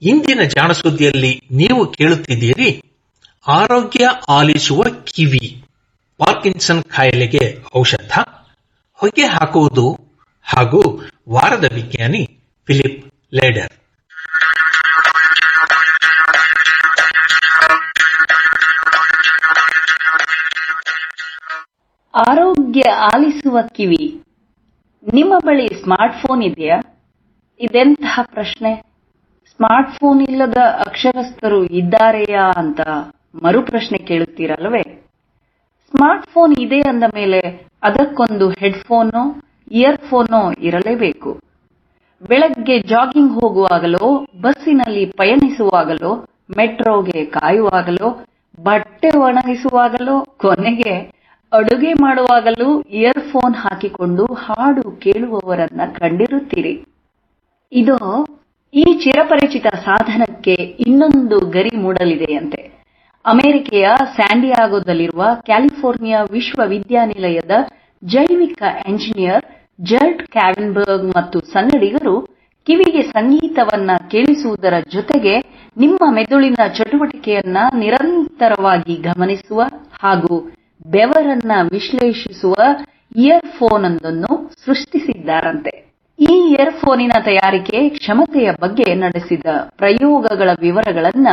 ಇಂದಿನ ಜಾಣಸುದ್ದಿಯಲ್ಲಿ ನೀವು ಕೇಳುತ್ತಿದ್ದೀರಿ ಆರೋಗ್ಯ ಆಲಿಸುವ ಕಿವಿ ಪಾರ್ಕಿನ್ಸನ್ ಕಾಯಿಲೆಗೆ ಔಷಧ ಹೊಗೆ ಹಾಕುವುದು ಹಾಗೂ ವಾರದ ವಿಜ್ಞಾನಿ ಫಿಲಿಪ್ ಲೇಡರ್ ಆರೋಗ್ಯ ಆಲಿಸುವ ಕಿವಿ ನಿಮ್ಮ ಬಳಿ ಸ್ಮಾರ್ಟ್ಫೋನ್ ಇದೆಯಾ ಇದೆಂತಹ ಪ್ರಶ್ನೆ ಸ್ಮಾರ್ಟ್ಫೋನ್ ಇಲ್ಲದ ಅಕ್ಷರಸ್ಥರು ಇದ್ದಾರೆಯಾ ಅಂತ ಮರುಪ್ರಶ್ನೆ ಕೇಳುತ್ತೀರಲ್ವೇ ಸ್ಮಾರ್ಟ್ಫೋನ್ ಇದೆ ಅಂದ ಮೇಲೆ ಅದಕ್ಕೊಂದು ಹೆಡ್ಫೋನೋ ಇಯರ್ಫೋನೋ ಇರಲೇಬೇಕು ಬೆಳಗ್ಗೆ ಜಾಗಿಂಗ್ ಹೋಗುವಾಗಲೋ ಬಸ್ಸಿನಲ್ಲಿ ಪಯಣಿಸುವಾಗಲೋ ಮೆಟ್ರೋಗೆ ಕಾಯುವಾಗಲೋ ಬಟ್ಟೆ ಒಣಗಿಸುವಾಗಲೋ ಕೊನೆಗೆ ಅಡುಗೆ ಮಾಡುವಾಗಲೂ ಇಯರ್ಫೋನ್ ಹಾಕಿಕೊಂಡು ಹಾಡು ಕೇಳುವವರನ್ನ ಕಂಡಿರುತ್ತೀರಿ ಇದು ಈ ಚಿರಪರಿಚಿತ ಸಾಧನಕ್ಕೆ ಇನ್ನೊಂದು ಗರಿ ಮೂಡಲಿದೆಯಂತೆ ಅಮೆರಿಕೆಯ ಸ್ಯಾಂಡಿಯಾಗೋದಲ್ಲಿರುವ ಕ್ಯಾಲಿಫೋರ್ನಿಯಾ ವಿಶ್ವವಿದ್ಯಾನಿಲಯದ ಜೈವಿಕ ಎಂಜಿನಿಯರ್ ಜರ್ಟ್ ಕ್ಯಾವೆನ್ಬರ್ಗ್ ಮತ್ತು ಸಂಗಡಿಗರು ಕಿವಿಗೆ ಸಂಗೀತವನ್ನ ಕೇಳಿಸುವುದರ ಜೊತೆಗೆ ನಿಮ್ಮ ಮೆದುಳಿನ ಚಟುವಟಿಕೆಯನ್ನ ನಿರಂತರವಾಗಿ ಗಮನಿಸುವ ಹಾಗೂ ಬೆವರನ್ನ ವಿಶ್ಲೇಷಿಸುವ ಇಯರ್ಫೋನ್ ಒಂದನ್ನು ಸೃಷ್ಟಿಸಿದ್ದಾರಂತೆ ಈ ಇಯರ್ಫೋನಿನ ತಯಾರಿಕೆ ಕ್ಷಮತೆಯ ಬಗ್ಗೆ ನಡೆಸಿದ ಪ್ರಯೋಗಗಳ ವಿವರಗಳನ್ನ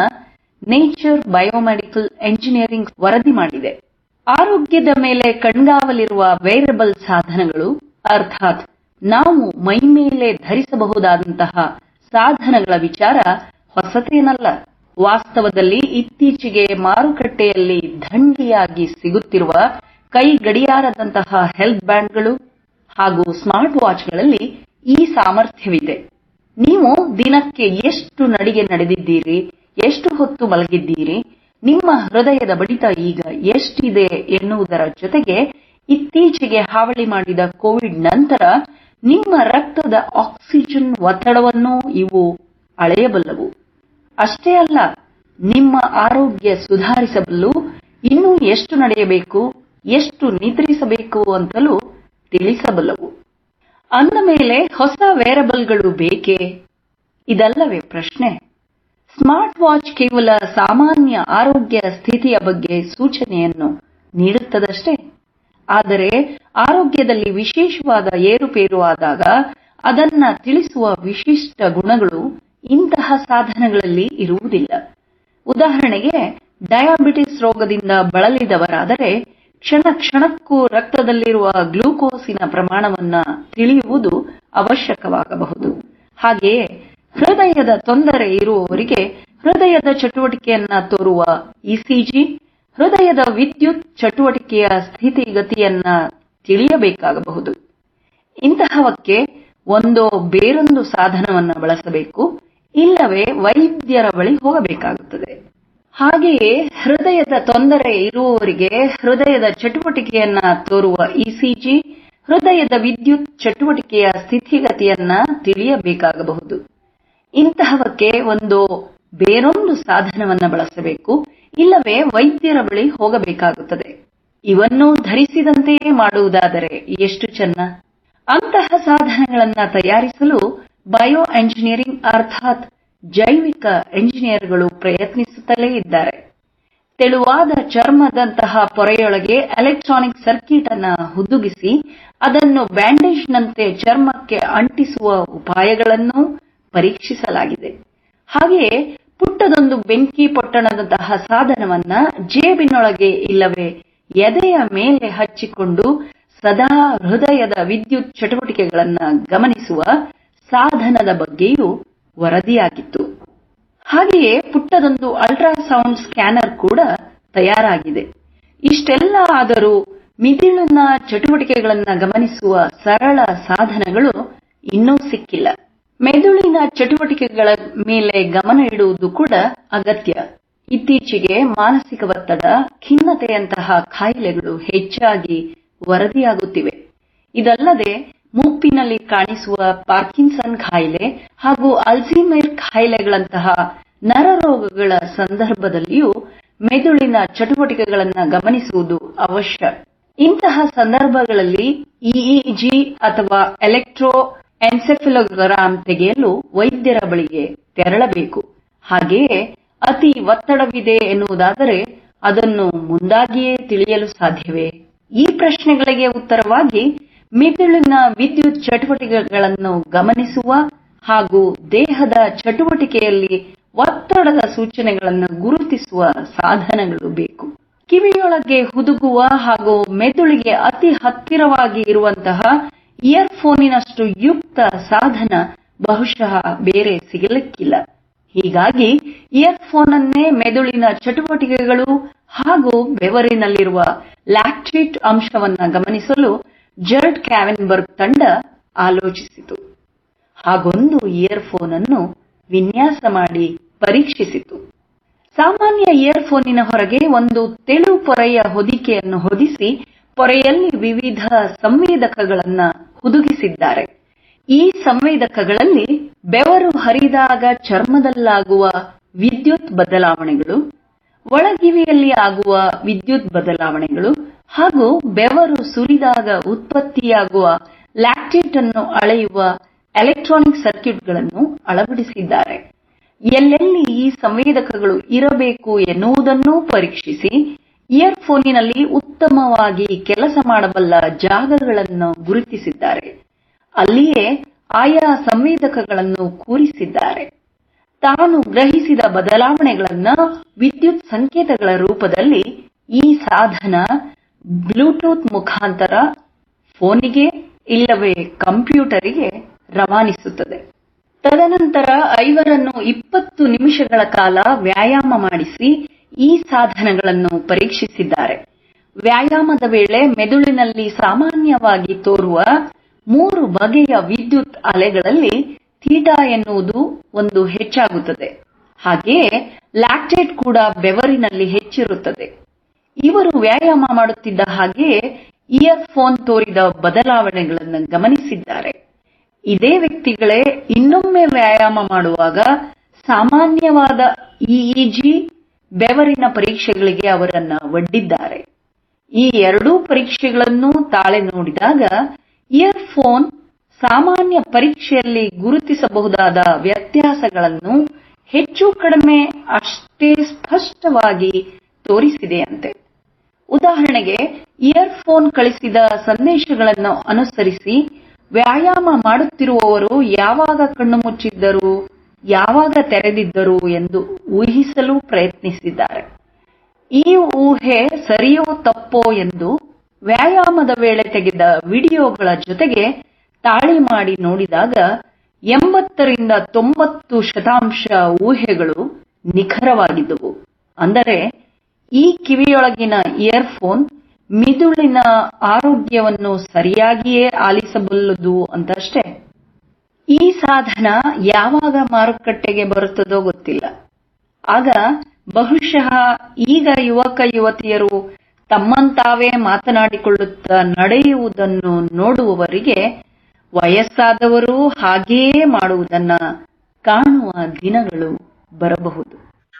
ನೇಚರ್ ಬಯೋಮೆಡಿಕಲ್ ಎಂಜಿನಿಯರಿಂಗ್ ವರದಿ ಮಾಡಿದೆ ಆರೋಗ್ಯದ ಮೇಲೆ ಕಣ್ಗಾವಲಿರುವ ವೇರಬಲ್ ಸಾಧನಗಳು ಅರ್ಥಾತ್ ನಾವು ಮೈಮೇಲೆ ಧರಿಸಬಹುದಾದಂತಹ ಸಾಧನಗಳ ವಿಚಾರ ಹೊಸತೇನಲ್ಲ ವಾಸ್ತವದಲ್ಲಿ ಇತ್ತೀಚೆಗೆ ಮಾರುಕಟ್ಟೆಯಲ್ಲಿ ದಂಡಿಯಾಗಿ ಸಿಗುತ್ತಿರುವ ಕೈ ಗಡಿಯಾರದಂತಹ ಹೆಲ್ತ್ ಬ್ಯಾಂಡ್ಗಳು ಹಾಗೂ ಸ್ಮಾರ್ಟ್ ವಾಚ್ಗಳಲ್ಲಿ ಈ ಸಾಮರ್ಥ್ಯವಿದೆ ನೀವು ದಿನಕ್ಕೆ ಎಷ್ಟು ನಡಿಗೆ ನಡೆದಿದ್ದೀರಿ ಎಷ್ಟು ಹೊತ್ತು ಮಲಗಿದ್ದೀರಿ ನಿಮ್ಮ ಹೃದಯದ ಬಡಿತ ಈಗ ಎಷ್ಟಿದೆ ಎನ್ನುವುದರ ಜೊತೆಗೆ ಇತ್ತೀಚೆಗೆ ಹಾವಳಿ ಮಾಡಿದ ಕೋವಿಡ್ ನಂತರ ನಿಮ್ಮ ರಕ್ತದ ಆಕ್ಸಿಜನ್ ಒತ್ತಡವನ್ನೂ ಇವು ಅಳೆಯಬಲ್ಲವು ಅಷ್ಟೇ ಅಲ್ಲ ನಿಮ್ಮ ಆರೋಗ್ಯ ಸುಧಾರಿಸಬಲ್ಲು ಇನ್ನೂ ಎಷ್ಟು ನಡೆಯಬೇಕು ಎಷ್ಟು ನಿದ್ರಿಸಬೇಕು ಅಂತಲೂ ತಿಳಿಸಬಲ್ಲವು ಅಂದ ಮೇಲೆ ಹೊಸ ವೇರಬಲ್ಗಳು ಬೇಕೇ ಇದಲ್ಲವೇ ಪ್ರಶ್ನೆ ಸ್ಮಾರ್ಟ್ ವಾಚ್ ಕೇವಲ ಸಾಮಾನ್ಯ ಆರೋಗ್ಯ ಸ್ಥಿತಿಯ ಬಗ್ಗೆ ಸೂಚನೆಯನ್ನು ನೀಡುತ್ತದಷ್ಟೇ ಆದರೆ ಆರೋಗ್ಯದಲ್ಲಿ ವಿಶೇಷವಾದ ಏರುಪೇರು ಆದಾಗ ಅದನ್ನ ತಿಳಿಸುವ ವಿಶಿಷ್ಟ ಗುಣಗಳು ಇಂತಹ ಸಾಧನಗಳಲ್ಲಿ ಇರುವುದಿಲ್ಲ ಉದಾಹರಣೆಗೆ ಡಯಾಬಿಟಿಸ್ ರೋಗದಿಂದ ಬಳಲಿದವರಾದರೆ ಕ್ಷಣ ಕ್ಷಣಕ್ಕೂ ರಕ್ತದಲ್ಲಿರುವ ಗ್ಲೂಕೋಸಿನ ಪ್ರಮಾಣವನ್ನ ತಿಳಿಯುವುದು ಅವಶ್ಯಕವಾಗಬಹುದು ಹಾಗೆಯೇ ಹೃದಯದ ತೊಂದರೆ ಇರುವವರಿಗೆ ಹೃದಯದ ಚಟುವಟಿಕೆಯನ್ನ ತೋರುವ ಇಸಿಜಿ ಹೃದಯದ ವಿದ್ಯುತ್ ಚಟುವಟಿಕೆಯ ಸ್ಥಿತಿಗತಿಯನ್ನ ತಿಳಿಯಬೇಕಾಗಬಹುದು ಇಂತಹವಕ್ಕೆ ಒಂದೋ ಬೇರೊಂದು ಸಾಧನವನ್ನ ಬಳಸಬೇಕು ಇಲ್ಲವೇ ವೈದ್ಯರ ಬಳಿ ಹೋಗಬೇಕಾಗುತ್ತದೆ ಹಾಗೆಯೇ ಹೃದಯದ ತೊಂದರೆ ಇರುವವರಿಗೆ ಹೃದಯದ ಚಟುವಟಿಕೆಯನ್ನ ತೋರುವ ಇಸಿಜಿ ಹೃದಯದ ವಿದ್ಯುತ್ ಚಟುವಟಿಕೆಯ ಸ್ಥಿತಿಗತಿಯನ್ನ ತಿಳಿಯಬೇಕಾಗಬಹುದು ಇಂತಹವಕ್ಕೆ ಒಂದು ಬೇರೊಂದು ಸಾಧನವನ್ನ ಬಳಸಬೇಕು ಇಲ್ಲವೇ ವೈದ್ಯರ ಬಳಿ ಹೋಗಬೇಕಾಗುತ್ತದೆ ಇವನ್ನೂ ಧರಿಸಿದಂತೆಯೇ ಮಾಡುವುದಾದರೆ ಎಷ್ಟು ಚೆನ್ನ ಅಂತಹ ಸಾಧನಗಳನ್ನ ತಯಾರಿಸಲು ಬಯೋ ಎಂಜಿನಿಯರಿಂಗ್ ಅರ್ಥಾತ್ ಜೈವಿಕ ಎಂಜಿನಿಯರ್ಗಳು ಪ್ರಯತ್ನಿಸುತ್ತಲೇ ಇದ್ದಾರೆ ತೆಳುವಾದ ಚರ್ಮದಂತಹ ಪೊರೆಯೊಳಗೆ ಎಲೆಕ್ಟ್ರಾನಿಕ್ ಸರ್ಕ್ಯೂಟ್ ಅನ್ನ ಹುದುಗಿಸಿ ಅದನ್ನು ಬ್ಯಾಂಡೇಜ್ನಂತೆ ಚರ್ಮಕ್ಕೆ ಅಂಟಿಸುವ ಉಪಾಯಗಳನ್ನೂ ಪರೀಕ್ಷಿಸಲಾಗಿದೆ ಹಾಗೆಯೇ ಪುಟ್ಟದೊಂದು ಬೆಂಕಿ ಪೊಟ್ಟಣದಂತಹ ಸಾಧನವನ್ನ ಜೇಬಿನೊಳಗೆ ಇಲ್ಲವೇ ಎದೆಯ ಮೇಲೆ ಹಚ್ಚಿಕೊಂಡು ಸದಾ ಹೃದಯದ ವಿದ್ಯುತ್ ಚಟುವಟಿಕೆಗಳನ್ನ ಗಮನಿಸುವ ಸಾಧನದ ಬಗ್ಗೆಯೂ ವರದಿಯಾಗಿತ್ತು ಹಾಗೆಯೇ ಪುಟ್ಟದೊಂದು ಅಲ್ಟ್ರಾಸೌಂಡ್ ಸ್ಕ್ಯಾನರ್ ಕೂಡ ತಯಾರಾಗಿದೆ ಇಷ್ಟೆಲ್ಲ ಆದರೂ ಮಿದುಳಿನ ಚಟುವಟಿಕೆಗಳನ್ನ ಗಮನಿಸುವ ಸರಳ ಸಾಧನಗಳು ಇನ್ನೂ ಸಿಕ್ಕಿಲ್ಲ ಮೆದುಳಿನ ಚಟುವಟಿಕೆಗಳ ಮೇಲೆ ಗಮನ ಇಡುವುದು ಕೂಡ ಅಗತ್ಯ ಇತ್ತೀಚೆಗೆ ಮಾನಸಿಕ ಒತ್ತಡ ಖಿನ್ನತೆಯಂತಹ ಕಾಯಿಲೆಗಳು ಹೆಚ್ಚಾಗಿ ವರದಿಯಾಗುತ್ತಿವೆ ಇದಲ್ಲದೆ ಮುಪ್ಪಿನಲ್ಲಿ ಕಾಣಿಸುವ ಪಾರ್ಕಿನ್ಸನ್ ಕಾಯಿಲೆ ಹಾಗೂ ಅಲ್ಝೀಮರ್ ಕಾಯಿಲೆಗಳಂತಹ ನರರೋಗಗಳ ಸಂದರ್ಭದಲ್ಲಿಯೂ ಮೆದುಳಿನ ಚಟುವಟಿಕೆಗಳನ್ನು ಗಮನಿಸುವುದು ಅವಶ್ಯ ಇಂತಹ ಸಂದರ್ಭಗಳಲ್ಲಿ ಇಇಜಿ ಅಥವಾ ಎಲೆಕ್ಟ್ರೋ ಎನ್ಸೆಫಿಲೋಗ್ರಾಮ್ ತೆಗೆಯಲು ವೈದ್ಯರ ಬಳಿಗೆ ತೆರಳಬೇಕು ಹಾಗೆಯೇ ಅತಿ ಒತ್ತಡವಿದೆ ಎನ್ನುವುದಾದರೆ ಅದನ್ನು ಮುಂದಾಗಿಯೇ ತಿಳಿಯಲು ಸಾಧ್ಯವೇ ಈ ಪ್ರಶ್ನೆಗಳಿಗೆ ಉತ್ತರವಾಗಿ ಮಿದುಳಿನ ವಿದ್ಯುತ್ ಚಟುವಟಿಕೆಗಳನ್ನು ಗಮನಿಸುವ ಹಾಗೂ ದೇಹದ ಚಟುವಟಿಕೆಯಲ್ಲಿ ಒತ್ತಡದ ಸೂಚನೆಗಳನ್ನು ಗುರುತಿಸುವ ಸಾಧನಗಳು ಬೇಕು ಕಿವಿಯೊಳಗೆ ಹುದುಗುವ ಹಾಗೂ ಮೆದುಳಿಗೆ ಅತಿ ಹತ್ತಿರವಾಗಿ ಇರುವಂತಹ ಇಯರ್ಫೋನಿನಷ್ಟು ಯುಕ್ತ ಸಾಧನ ಬಹುಶಃ ಬೇರೆ ಸಿಗಲಿಕ್ಕಿಲ್ಲ ಹೀಗಾಗಿ ಇಯರ್ಫೋನ್ ಅನ್ನೇ ಮೆದುಳಿನ ಚಟುವಟಿಕೆಗಳು ಹಾಗೂ ಬೆವರಿನಲ್ಲಿರುವ ಲ್ಯಾಕ್ಟೇಟ್ ಅಂಶವನ್ನ ಗಮನಿಸಲು ಜರ್ಡ್ ಕ್ಯಾವೆನ್ಬರ್ಗ್ ತಂಡ ಆಲೋಚಿಸಿತು ಹಾಗೊಂದು ಇಯರ್ಫೋನ್ ಅನ್ನು ವಿನ್ಯಾಸ ಮಾಡಿ ಪರೀಕ್ಷಿಸಿತು ಸಾಮಾನ್ಯ ಇಯರ್ಫೋನಿನ ಹೊರಗೆ ಒಂದು ತೆಳು ಪೊರೆಯ ಹೊದಿಕೆಯನ್ನು ಹೊದಿಸಿ ಪೊರೆಯಲ್ಲಿ ವಿವಿಧ ಸಂವೇದಕಗಳನ್ನ ಹುದುಗಿಸಿದ್ದಾರೆ ಈ ಸಂವೇದಕಗಳಲ್ಲಿ ಬೆವರು ಹರಿದಾಗ ಚರ್ಮದಲ್ಲಾಗುವ ವಿದ್ಯುತ್ ಬದಲಾವಣೆಗಳು ಒಳಗಿವಿಯಲ್ಲಿ ಆಗುವ ವಿದ್ಯುತ್ ಬದಲಾವಣೆಗಳು ಹಾಗೂ ಬೆವರು ಸುರಿದಾಗ ಉತ್ಪತ್ತಿಯಾಗುವ ಲ್ಯಾಕ್ಟೇಟ್ ಅನ್ನು ಅಳೆಯುವ ಎಲೆಕ್ಟ್ರಾನಿಕ್ ಸರ್ಕ್ಯೂಟ್ಗಳನ್ನು ಅಳವಡಿಸಿದ್ದಾರೆ ಎಲ್ಲೆಲ್ಲಿ ಈ ಸಂವೇದಕಗಳು ಇರಬೇಕು ಎನ್ನುವುದನ್ನೂ ಪರೀಕ್ಷಿಸಿ ಇಯರ್ಫೋನಿನಲ್ಲಿ ಉತ್ತಮವಾಗಿ ಕೆಲಸ ಮಾಡಬಲ್ಲ ಜಾಗಗಳನ್ನು ಗುರುತಿಸಿದ್ದಾರೆ ಅಲ್ಲಿಯೇ ಆಯಾ ಸಂವೇದಕಗಳನ್ನು ಕೂರಿಸಿದ್ದಾರೆ ತಾನು ಗ್ರಹಿಸಿದ ಬದಲಾವಣೆಗಳನ್ನ ವಿದ್ಯುತ್ ಸಂಕೇತಗಳ ರೂಪದಲ್ಲಿ ಈ ಸಾಧನ ಬ್ಲೂಟೂತ್ ಮುಖಾಂತರ ಫೋನಿಗೆ ಇಲ್ಲವೇ ಕಂಪ್ಯೂಟರಿಗೆ ರವಾನಿಸುತ್ತದೆ ತದನಂತರ ಐವರನ್ನು ಇಪ್ಪತ್ತು ನಿಮಿಷಗಳ ಕಾಲ ವ್ಯಾಯಾಮ ಮಾಡಿಸಿ ಈ ಸಾಧನಗಳನ್ನು ಪರೀಕ್ಷಿಸಿದ್ದಾರೆ ವ್ಯಾಯಾಮದ ವೇಳೆ ಮೆದುಳಿನಲ್ಲಿ ಸಾಮಾನ್ಯವಾಗಿ ತೋರುವ ಮೂರು ಬಗೆಯ ವಿದ್ಯುತ್ ಅಲೆಗಳಲ್ಲಿ ಥೀಟಾ ಎನ್ನುವುದು ಒಂದು ಹೆಚ್ಚಾಗುತ್ತದೆ ಹಾಗೆಯೇ ಲ್ಯಾಕ್ಟೇಟ್ ಕೂಡ ಬೆವರಿನಲ್ಲಿ ಹೆಚ್ಚಿರುತ್ತದೆ ಇವರು ವ್ಯಾಯಾಮ ಮಾಡುತ್ತಿದ್ದ ಹಾಗೆಯೇ ಇಯರ್ಫೋನ್ ತೋರಿದ ಬದಲಾವಣೆಗಳನ್ನು ಗಮನಿಸಿದ್ದಾರೆ ಇದೇ ವ್ಯಕ್ತಿಗಳೇ ಇನ್ನೊಮ್ಮೆ ವ್ಯಾಯಾಮ ಮಾಡುವಾಗ ಸಾಮಾನ್ಯವಾದ ಇಇಜಿ ಬೆವರಿನ ಪರೀಕ್ಷೆಗಳಿಗೆ ಅವರನ್ನ ಒಡ್ಡಿದ್ದಾರೆ ಈ ಎರಡೂ ಪರೀಕ್ಷೆಗಳನ್ನು ತಾಳೆ ನೋಡಿದಾಗ ಇಯರ್ಫೋನ್ ಸಾಮಾನ್ಯ ಪರೀಕ್ಷೆಯಲ್ಲಿ ಗುರುತಿಸಬಹುದಾದ ವ್ಯತ್ಯಾಸಗಳನ್ನು ಹೆಚ್ಚು ಕಡಿಮೆ ಅಷ್ಟೇ ಸ್ಪಷ್ಟವಾಗಿ ತೋರಿಸಿದೆಯಂತೆ ಉದಾಹರಣೆಗೆ ಇಯರ್ಫೋನ್ ಕಳಿಸಿದ ಸಂದೇಶಗಳನ್ನು ಅನುಸರಿಸಿ ವ್ಯಾಯಾಮ ಮಾಡುತ್ತಿರುವವರು ಯಾವಾಗ ಕಣ್ಣು ಮುಚ್ಚಿದ್ದರು ಯಾವಾಗ ತೆರೆದಿದ್ದರು ಎಂದು ಊಹಿಸಲು ಪ್ರಯತ್ನಿಸಿದ್ದಾರೆ ಈ ಊಹೆ ಸರಿಯೋ ತಪ್ಪೋ ಎಂದು ವ್ಯಾಯಾಮದ ವೇಳೆ ತೆಗೆದ ವಿಡಿಯೋಗಳ ಜೊತೆಗೆ ತಾಳಿ ಮಾಡಿ ನೋಡಿದಾಗ ಎಂಬತ್ತರಿಂದ ತೊಂಬತ್ತು ಶತಾಂಶ ಊಹೆಗಳು ನಿಖರವಾಗಿದ್ದವು ಅಂದರೆ ಈ ಕಿವಿಯೊಳಗಿನ ಇಯರ್ಫೋನ್ ಮಿದುಳಿನ ಆರೋಗ್ಯವನ್ನು ಸರಿಯಾಗಿಯೇ ಆಲಿಸಬಲ್ಲದು ಅಂತಷ್ಟೇ ಈ ಸಾಧನ ಯಾವಾಗ ಮಾರುಕಟ್ಟೆಗೆ ಬರುತ್ತದೋ ಗೊತ್ತಿಲ್ಲ ಆಗ ಬಹುಶಃ ಈಗ ಯುವಕ ಯುವತಿಯರು ತಮ್ಮಂತಾವೇ ಮಾತನಾಡಿಕೊಳ್ಳುತ್ತಾ ನಡೆಯುವುದನ್ನು ನೋಡುವವರಿಗೆ ವಯಸ್ಸಾದವರು ಹಾಗೆಯೇ ಮಾಡುವುದನ್ನ ಕಾಣುವ ದಿನಗಳು ಬರಬಹುದು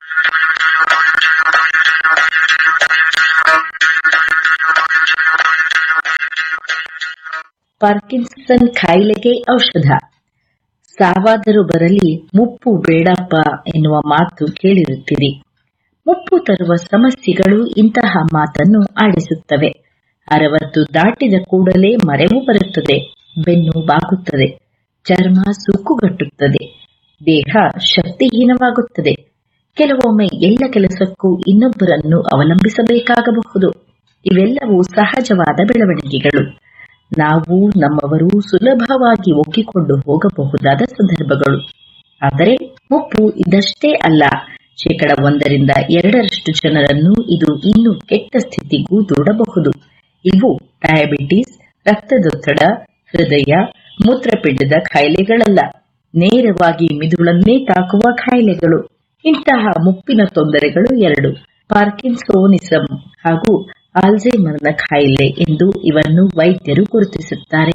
ಪಾರ್ಕಿನ್ಸನ್ ಕಾಯಿಲೆಗೆ ಔಷಧ ಸಾವಾದರೂ ಬರಲಿ ಮುಪ್ಪು ಬೇಡಪ್ಪ ಎನ್ನುವ ಮಾತು ಕೇಳಿರುತ್ತೀರಿ ಮುಪ್ಪು ತರುವ ಸಮಸ್ಯೆಗಳು ಇಂತಹ ಮಾತನ್ನು ಆಡಿಸುತ್ತವೆ ಅರವತ್ತು ದಾಟಿದ ಕೂಡಲೇ ಮರೆವು ಬರುತ್ತದೆ ಬೆನ್ನು ಬಾಗುತ್ತದೆ ಚರ್ಮ ಸುಕ್ಕುಗಟ್ಟುತ್ತದೆ ದೇಹ ಶಕ್ತಿಹೀನವಾಗುತ್ತದೆ ಕೆಲವೊಮ್ಮೆ ಎಲ್ಲ ಕೆಲಸಕ್ಕೂ ಇನ್ನೊಬ್ಬರನ್ನು ಅವಲಂಬಿಸಬೇಕಾಗಬಹುದು ಇವೆಲ್ಲವೂ ಸಹಜವಾದ ಬೆಳವಣಿಗೆಗಳು ನಾವು ನಮ್ಮವರು ಸುಲಭವಾಗಿ ಒಗ್ಗಿಕೊಂಡು ಹೋಗಬಹುದಾದ ಸಂದರ್ಭಗಳು ಆದರೆ ಮುಪ್ಪು ಇದಷ್ಟೇ ಅಲ್ಲ ಶೇಕಡ ಒಂದರಿಂದ ಎರಡರಷ್ಟು ಜನರನ್ನು ಇದು ಇನ್ನೂ ಕೆಟ್ಟ ಸ್ಥಿತಿಗೂ ದೂಡಬಹುದು ಇವು ಡಯಾಬಿಟಿಸ್ ರಕ್ತದೊತ್ತಡ ಹೃದಯ ಮೂತ್ರಪಿಂಡದ ಕಾಯಿಲೆಗಳಲ್ಲ ನೇರವಾಗಿ ಮಿದುಳನ್ನೇ ತಾಕುವ ಕಾಯಿಲೆಗಳು ಇಂತಹ ಮುಪ್ಪಿನ ತೊಂದರೆಗಳು ಎರಡು ಪಾರ್ಕಿನ್ಸೋನಿಸಂ ಹಾಗೂ ಆಲ್ಝೈಮರ್ನ ಕಾಯಿಲೆ ಎಂದು ಇವನ್ನು ವೈದ್ಯರು ಗುರುತಿಸುತ್ತಾರೆ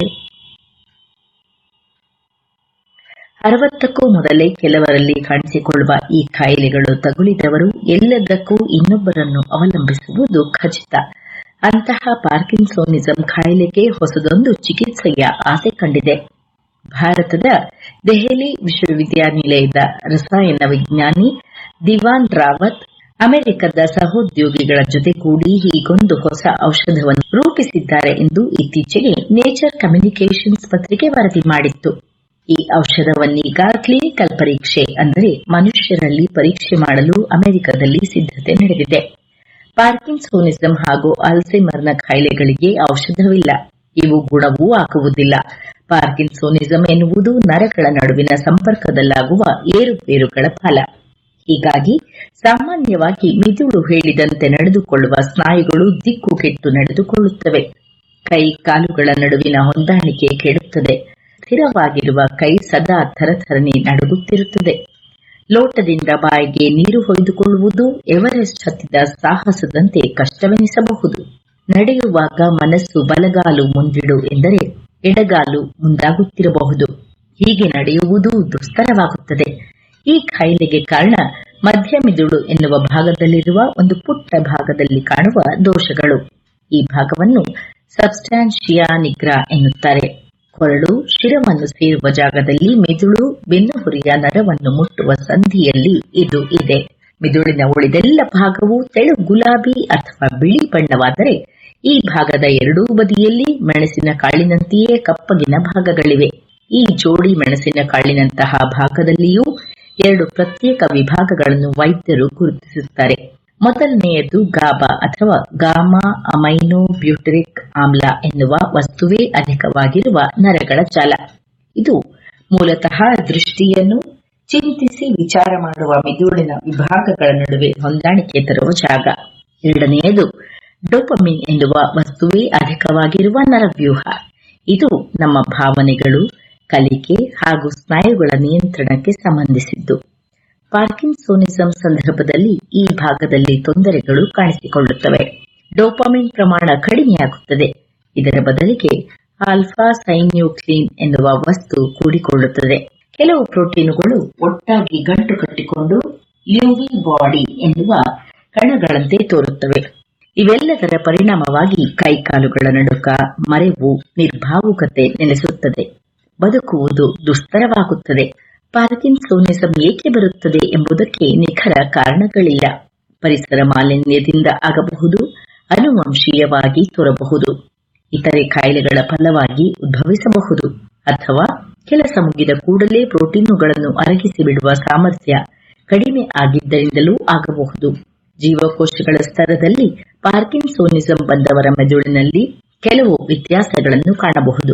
ಅರವತ್ತಕ್ಕೂ ಮೊದಲೇ ಕೆಲವರಲ್ಲಿ ಕಾಣಿಸಿಕೊಳ್ಳುವ ಈ ಕಾಯಿಲೆಗಳು ತಗುಲಿದವರು ಎಲ್ಲದಕ್ಕೂ ಇನ್ನೊಬ್ಬರನ್ನು ಅವಲಂಬಿಸುವುದು ಖಚಿತ ಅಂತಹ ಪಾರ್ಕಿನ್ಸೋನಿಸಂ ಕಾಯಿಲೆಗೆ ಹೊಸದೊಂದು ಚಿಕಿತ್ಸೆಯ ಆಸೆ ಕಂಡಿದೆ ಭಾರತದ ದೆಹಲಿ ವಿಶ್ವವಿದ್ಯಾನಿಲಯದ ರಸಾಯನ ವಿಜ್ಞಾನಿ ದಿವಾನ್ ರಾವತ್ ಅಮೆರಿಕದ ಸಹೋದ್ಯೋಗಿಗಳ ಜೊತೆಗೂಡಿ ಹೀಗೊಂದು ಹೊಸ ಔಷಧವನ್ನು ರೂಪಿಸಿದ್ದಾರೆ ಎಂದು ಇತ್ತೀಚೆಗೆ ನೇಚರ್ ಕಮ್ಯುನಿಕೇಷನ್ಸ್ ಪತ್ರಿಕೆ ವರದಿ ಮಾಡಿತ್ತು ಈ ಔಷಧವನ್ನೀಗ ಕ್ಲಿನಿಕಲ್ ಪರೀಕ್ಷೆ ಅಂದರೆ ಮನುಷ್ಯರಲ್ಲಿ ಪರೀಕ್ಷೆ ಮಾಡಲು ಅಮೆರಿಕದಲ್ಲಿ ಸಿದ್ಧತೆ ನಡೆದಿದೆ ಪಾರ್ಕಿನ್ಸೋನಿಸಂ ಹಾಗೂ ಅಲ್ಝೈಮರ್ನ ಕಾಯಿಲೆಗಳಿಗೆ ಔಷಧವಿಲ್ಲ ಇವು ಗುಣವೂ ಆಗುವುದಿಲ್ಲ ಪಾರ್ಕಿನ್ಸೋನಿಸಂ ಎನ್ನುವುದು ನರಗಳ ನಡುವಿನ ಸಂಪರ್ಕದಲ್ಲಾಗುವ ಏರುಪೇರುಗಳ ಫಲ ಹೀಗಾಗಿ ಸಾಮಾನ್ಯವಾಗಿ ಮಿದುಳು ಹೇಳಿದಂತೆ ನಡೆದುಕೊಳ್ಳುವ ಸ್ನಾಯುಗಳು ದಿಕ್ಕುಗೆಟ್ಟು ನಡೆದುಕೊಳ್ಳುತ್ತವೆ ಕೈ ಕಾಲುಗಳ ನಡುವಿನ ಹೊಂದಾಣಿಕೆ ಕೆಡುತ್ತದೆ ಸ್ಥಿರವಾಗಿರುವ ಕೈ ಸದಾ ಥರಥರನೆ ನಡುಗುತ್ತಿರುತ್ತದೆ ಲೋಟದಿಂದ ಬಾಯಿಗೆ ನೀರು ಹೊಯ್ದುಕೊಳ್ಳುವುದು ಎವರೆಸ್ಟ್ ಹತ್ತಿದ ಸಾಹಸದಂತೆ ಕಷ್ಟವೆನಿಸಬಹುದು ನಡೆಯುವಾಗ ಮನಸ್ಸು ಬಲಗಾಲು ಮುಂದಿಡು ಎಂದರೆ ಎಡಗಾಲು ಮುಂದಾಗುತ್ತಿರಬಹುದು ಹೀಗೆ ನಡೆಯುವುದು ದುಸ್ತರವಾಗುತ್ತದೆ ಈ ಕಾಯಿಲೆಗೆ ಕಾರಣ ಮಧ್ಯಮಿದುಳು ಎನ್ನುವ ಭಾಗದಲ್ಲಿರುವ ಒಂದು ಪುಟ್ಟ ಭಾಗದಲ್ಲಿ ಕಾಣುವ ದೋಷಗಳು ಈ ಭಾಗವನ್ನು ಸಬ್ಸ್ಟಾನ್ಶಿಯಾ ನಿಗ್ರಾ ಎನ್ನುತ್ತಾರೆ ಕೊರಳು ಶಿರವನ್ನು ಸೇರುವ ಜಾಗದಲ್ಲಿ ಮಿದುಳು ಬೆನ್ನುಹುರಿಯ ನರವನ್ನು ಮುಟ್ಟುವ ಸಂಧಿಯಲ್ಲಿ ಇದು ಇದೆ ಮಿದುಳಿನ ಉಳಿದೆಲ್ಲ ಭಾಗವು ತೆಳು ಗುಲಾಬಿ ಅಥವಾ ಬಿಳಿ ಬಣ್ಣವಾದರೆ ಈ ಭಾಗದ ಎರಡೂ ಬದಿಯಲ್ಲಿ ಮೆಣಸಿನ ಕಾಳಿನಂತೆಯೇ ಕಪ್ಪಗಿನ ಭಾಗಗಳಿವೆ ಈ ಜೋಡಿ ಮೆಣಸಿನ ಕಾಳಿನಂತಹ ಭಾಗದಲ್ಲಿಯೂ ಎರಡು ಪ್ರತ್ಯೇಕ ವಿಭಾಗಗಳನ್ನು ವೈದ್ಯರು ಗುರುತಿಸುತ್ತಾರೆ ಮೊದಲನೆಯದು ಗಾಬಾ ಅಥವಾ ಗಾಮಾ ಅಮೈನೋ ಬ್ಯೂಟರಿಕ್ ಆಮ್ಲ ಎನ್ನುವ ವಸ್ತುವೇ ಅಧಿಕವಾಗಿರುವ ನರಗಳ ಜಾಲ ಇದು ಮೂಲತಃ ದೃಷ್ಟಿಯನ್ನು ಚಿಂತಿಸಿ ವಿಚಾರ ಮಾಡುವ ಮಿದುಳಿನ ವಿಭಾಗಗಳ ನಡುವೆ ಹೊಂದಾಣಿಕೆ ತರುವ ಜಾಗ ಎರಡನೆಯದು ಡೋಪಮಿನ್ ಎನ್ನುವ ವಸ್ತುವೇ ಅಧಿಕವಾಗಿರುವ ನರವ್ಯೂಹ ಇದು ನಮ್ಮ ಭಾವನೆಗಳು ಕಲಿಕೆ ಹಾಗೂ ಸ್ನಾಯುಗಳ ನಿಯಂತ್ರಣಕ್ಕೆ ಸಂಬಂಧಿಸಿದ್ದು ಪಾರ್ಕಿನ್ಸೋನಿಸಂ ಸಂದರ್ಭದಲ್ಲಿ ಈ ಭಾಗದಲ್ಲಿ ತೊಂದರೆಗಳು ಕಾಣಿಸಿಕೊಳ್ಳುತ್ತವೆ ಡೋಪಾಮಿನ್ ಪ್ರಮಾಣ ಕಡಿಮೆಯಾಗುತ್ತದೆ ಇದರ ಬದಲಿಗೆ ಆಲ್ಫಾ ಸೈನ್ಯೂಕ್ಲೀನ್ ಎನ್ನುವ ವಸ್ತು ಕೂಡಿಕೊಳ್ಳುತ್ತದೆ ಕೆಲವು ಪ್ರೋಟೀನುಗಳು ಒಟ್ಟಾಗಿ ಗಂಟು ಕಟ್ಟಿಕೊಂಡು ಲ್ಯೂವಿ ಬಾಡಿ ಎನ್ನುವ ಕಣಗಳಂತೆ ತೋರುತ್ತವೆ ಇವೆಲ್ಲದರ ಪರಿಣಾಮವಾಗಿ ಕೈಕಾಲುಗಳ ನಡುಕ ಮರೆವು ನಿರ್ಭಾವುಕತೆ ನೆಲೆಸುತ್ತದೆ ಬದುಕುವುದು ದುಸ್ತರವಾಗುತ್ತದೆ ಪಾರ್ಕಿನ್ಸೋನಿಸಂ ಏಕೆ ಬರುತ್ತದೆ ಎಂಬುದಕ್ಕೆ ನಿಖರ ಕಾರಣಗಳಿಲ್ಲ ಪರಿಸರ ಮಾಲಿನ್ಯದಿಂದ ಆಗಬಹುದು ಅನುವಂಶೀಯವಾಗಿ ತೋರಬಹುದು ಇತರೆ ಕಾಯಿಲೆಗಳ ಫಲವಾಗಿ ಉದ್ಭವಿಸಬಹುದು ಅಥವಾ ಕೆಲಸ ಮುಗಿದ ಕೂಡಲೇ ಪ್ರೋಟೀನುಗಳನ್ನು ಅರಗಿಸಿ ಬಿಡುವ ಸಾಮರ್ಥ್ಯ ಕಡಿಮೆ ಆಗಿದ್ದರಿಂದಲೂ ಆಗಬಹುದು ಜೀವಕೋಶಗಳ ಸ್ತರದಲ್ಲಿ ಪಾರ್ಕಿನ್ಸೋನಿಸಂ ಬಂದವರ ಮೆದುಳಿನಲ್ಲಿ ಕೆಲವು ವ್ಯತ್ಯಾಸಗಳನ್ನು ಕಾಣಬಹುದು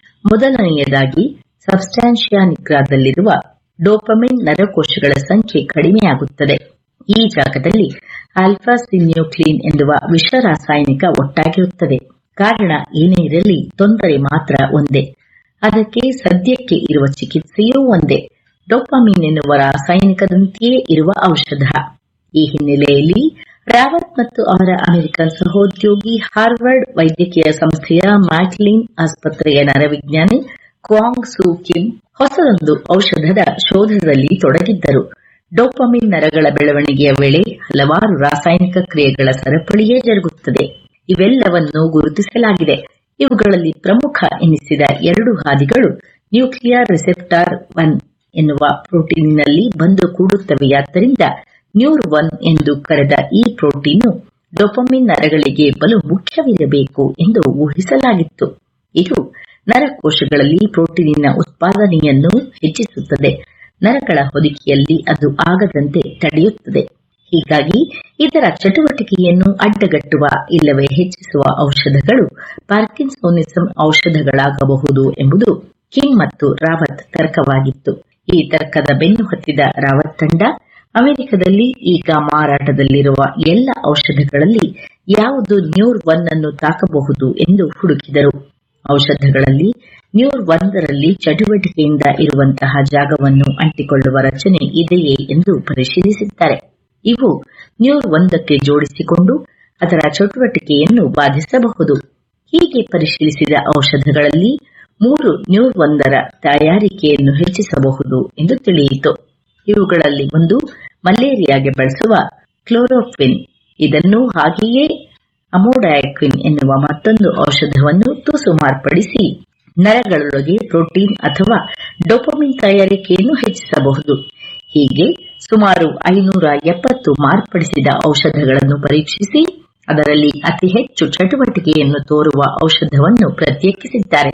ಮೊದಲನೆಯದಾಗಿ ಸಬ್ಸ್ಟಾನ್ಶಿಯಾ ನಿಗ್ರಾದಲ್ಲಿರುವ ಡೋಪಮಿನ್ ನರಕೋಶಗಳ ಸಂಖ್ಯೆ ಕಡಿಮೆಯಾಗುತ್ತದೆ ಈ ಜಾಗದಲ್ಲಿ ಆಲ್ಫಾ ಸಿನ್ಯೂಕ್ಲೀನ್ ಎನ್ನುವ ವಿಷ ರಾಸಾಯನಿಕ ಒಟ್ಟಾಗಿರುತ್ತದೆ ಕಾರಣ ಏನೇ ಇರಲಿ ತೊಂದರೆ ಮಾತ್ರ ಒಂದೇ ಅದಕ್ಕೆ ಸದ್ಯಕ್ಕೆ ಇರುವ ಚಿಕಿತ್ಸೆಯೂ ಒಂದೇ ಡೋಪಾಮಿನ್ ಎನ್ನುವ ರಾಸಾಯನಿಕದಂತೆಯೇ ಇರುವ ಔಷಧ ಈ ಹಿನ್ನೆಲೆಯಲ್ಲಿ ರಾವತ್ ಮತ್ತು ಅವರ ಅಮೆರಿಕನ್ ಸಹೋದ್ಯೋಗಿ ಹಾರ್ವರ್ಡ್ ವೈದ್ಯಕೀಯ ಸಂಸ್ಥೆಯ ಮ್ಯಾಕ್ಲಿನ್ ಆಸ್ಪತ್ರೆಯ ನರವಿಜ್ಞಾನಿ ಕ್ವಾಂಗ್ ಸೂ ಕಿಮ್ ಹೊಸದೊಂದು ಔಷಧದ ಶೋಧದಲ್ಲಿ ತೊಡಗಿದ್ದರು ಡೋಪಮಿನ್ ನರಗಳ ಬೆಳವಣಿಗೆಯ ವೇಳೆ ಹಲವಾರು ರಾಸಾಯನಿಕ ಕ್ರಿಯೆಗಳ ಸರಪಳಿಯೇ ಜರುಗುತ್ತದೆ ಇವೆಲ್ಲವನ್ನು ಗುರುತಿಸಲಾಗಿದೆ ಇವುಗಳಲ್ಲಿ ಪ್ರಮುಖ ಎನಿಸಿದ ಎರಡು ಹಾದಿಗಳು ನ್ಯೂಕ್ಲಿಯರ್ ರಿಸೆಪ್ಟಾರ್ ಒನ್ ಎನ್ನುವ ಪ್ರೋಟೀನಿನಲ್ಲಿ ಬಂದು ಕೂಡುತ್ತವೆಯಾದ್ದರಿಂದ ನ್ಯೂರ್ ಒನ್ ಎಂದು ಕರೆದ ಈ ಪ್ರೋಟೀನು ಡೊಪಮಿನ್ ನರಗಳಿಗೆ ಬಲು ಮುಖ್ಯವಿರಬೇಕು ಎಂದು ಊಹಿಸಲಾಗಿತ್ತು ಇದು ನರಕೋಶಗಳಲ್ಲಿ ಪ್ರೋಟೀನಿನ ಉತ್ಪಾದನೆಯನ್ನು ಹೆಚ್ಚಿಸುತ್ತದೆ ನರಗಳ ಹೊದಿಕೆಯಲ್ಲಿ ಅದು ಆಗದಂತೆ ತಡೆಯುತ್ತದೆ ಹೀಗಾಗಿ ಇದರ ಚಟುವಟಿಕೆಯನ್ನು ಅಡ್ಡಗಟ್ಟುವ ಇಲ್ಲವೇ ಹೆಚ್ಚಿಸುವ ಔಷಧಗಳು ಪಾರ್ಕಿನ್ಸೋನಿಸಂ ಔಷಧಗಳಾಗಬಹುದು ಎಂಬುದು ಕಿಮ್ ಮತ್ತು ರಾವತ್ ತರ್ಕವಾಗಿತ್ತು ಈ ತರ್ಕದ ಬೆನ್ನು ಹತ್ತಿದ ರಾವತ್ ತಂಡ ಅಮೆರಿಕದಲ್ಲಿ ಈಗ ಮಾರಾಟದಲ್ಲಿರುವ ಎಲ್ಲ ಔಷಧಗಳಲ್ಲಿ ಯಾವುದು ನ್ಯೂರ್ ಒನ್ ಅನ್ನು ತಾಕಬಹುದು ಎಂದು ಹುಡುಕಿದರು ಔಷಧಗಳಲ್ಲಿ ನ್ಯೂರ್ ಒಂದರಲ್ಲಿ ಚಟುವಟಿಕೆಯಿಂದ ಇರುವಂತಹ ಜಾಗವನ್ನು ಅಂಟಿಕೊಳ್ಳುವ ರಚನೆ ಇದೆಯೇ ಎಂದು ಪರಿಶೀಲಿಸಿದ್ದಾರೆ ಇವು ನ್ಯೂರ್ ಒಂದಕ್ಕೆ ಜೋಡಿಸಿಕೊಂಡು ಅದರ ಚಟುವಟಿಕೆಯನ್ನು ಬಾಧಿಸಬಹುದು ಹೀಗೆ ಪರಿಶೀಲಿಸಿದ ಔಷಧಗಳಲ್ಲಿ ಮೂರು ನ್ಯೂರ್ ಒಂದರ ತಯಾರಿಕೆಯನ್ನು ಹೆಚ್ಚಿಸಬಹುದು ಎಂದು ತಿಳಿಯಿತು ಇವುಗಳಲ್ಲಿ ಒಂದು ಮಲೇರಿಯಾಗೆ ಬಳಸುವ ಕ್ಲೋರೋಕ್ವಿನ್ ಇದನ್ನು ಹಾಗೆಯೇ ಅಮೋಡಯಾಕ್ವಿನ್ ಎನ್ನುವ ಮತ್ತೊಂದು ಔಷಧವನ್ನು ತುಸು ಮಾರ್ಪಡಿಸಿ ನರಗಳೊಳಗೆ ಪ್ರೋಟೀನ್ ಅಥವಾ ಡೊಪಮಿನ್ ತಯಾರಿಕೆಯನ್ನು ಹೆಚ್ಚಿಸಬಹುದು ಹೀಗೆ ಸುಮಾರು ಐನೂರ ಎಪ್ಪತ್ತು ಮಾರ್ಪಡಿಸಿದ ಔಷಧಗಳನ್ನು ಪರೀಕ್ಷಿಸಿ ಅದರಲ್ಲಿ ಅತಿ ಹೆಚ್ಚು ಚಟುವಟಿಕೆಯನ್ನು ತೋರುವ ಔಷಧವನ್ನು ಪ್ರತ್ಯೇಕಿಸಿದ್ದಾರೆ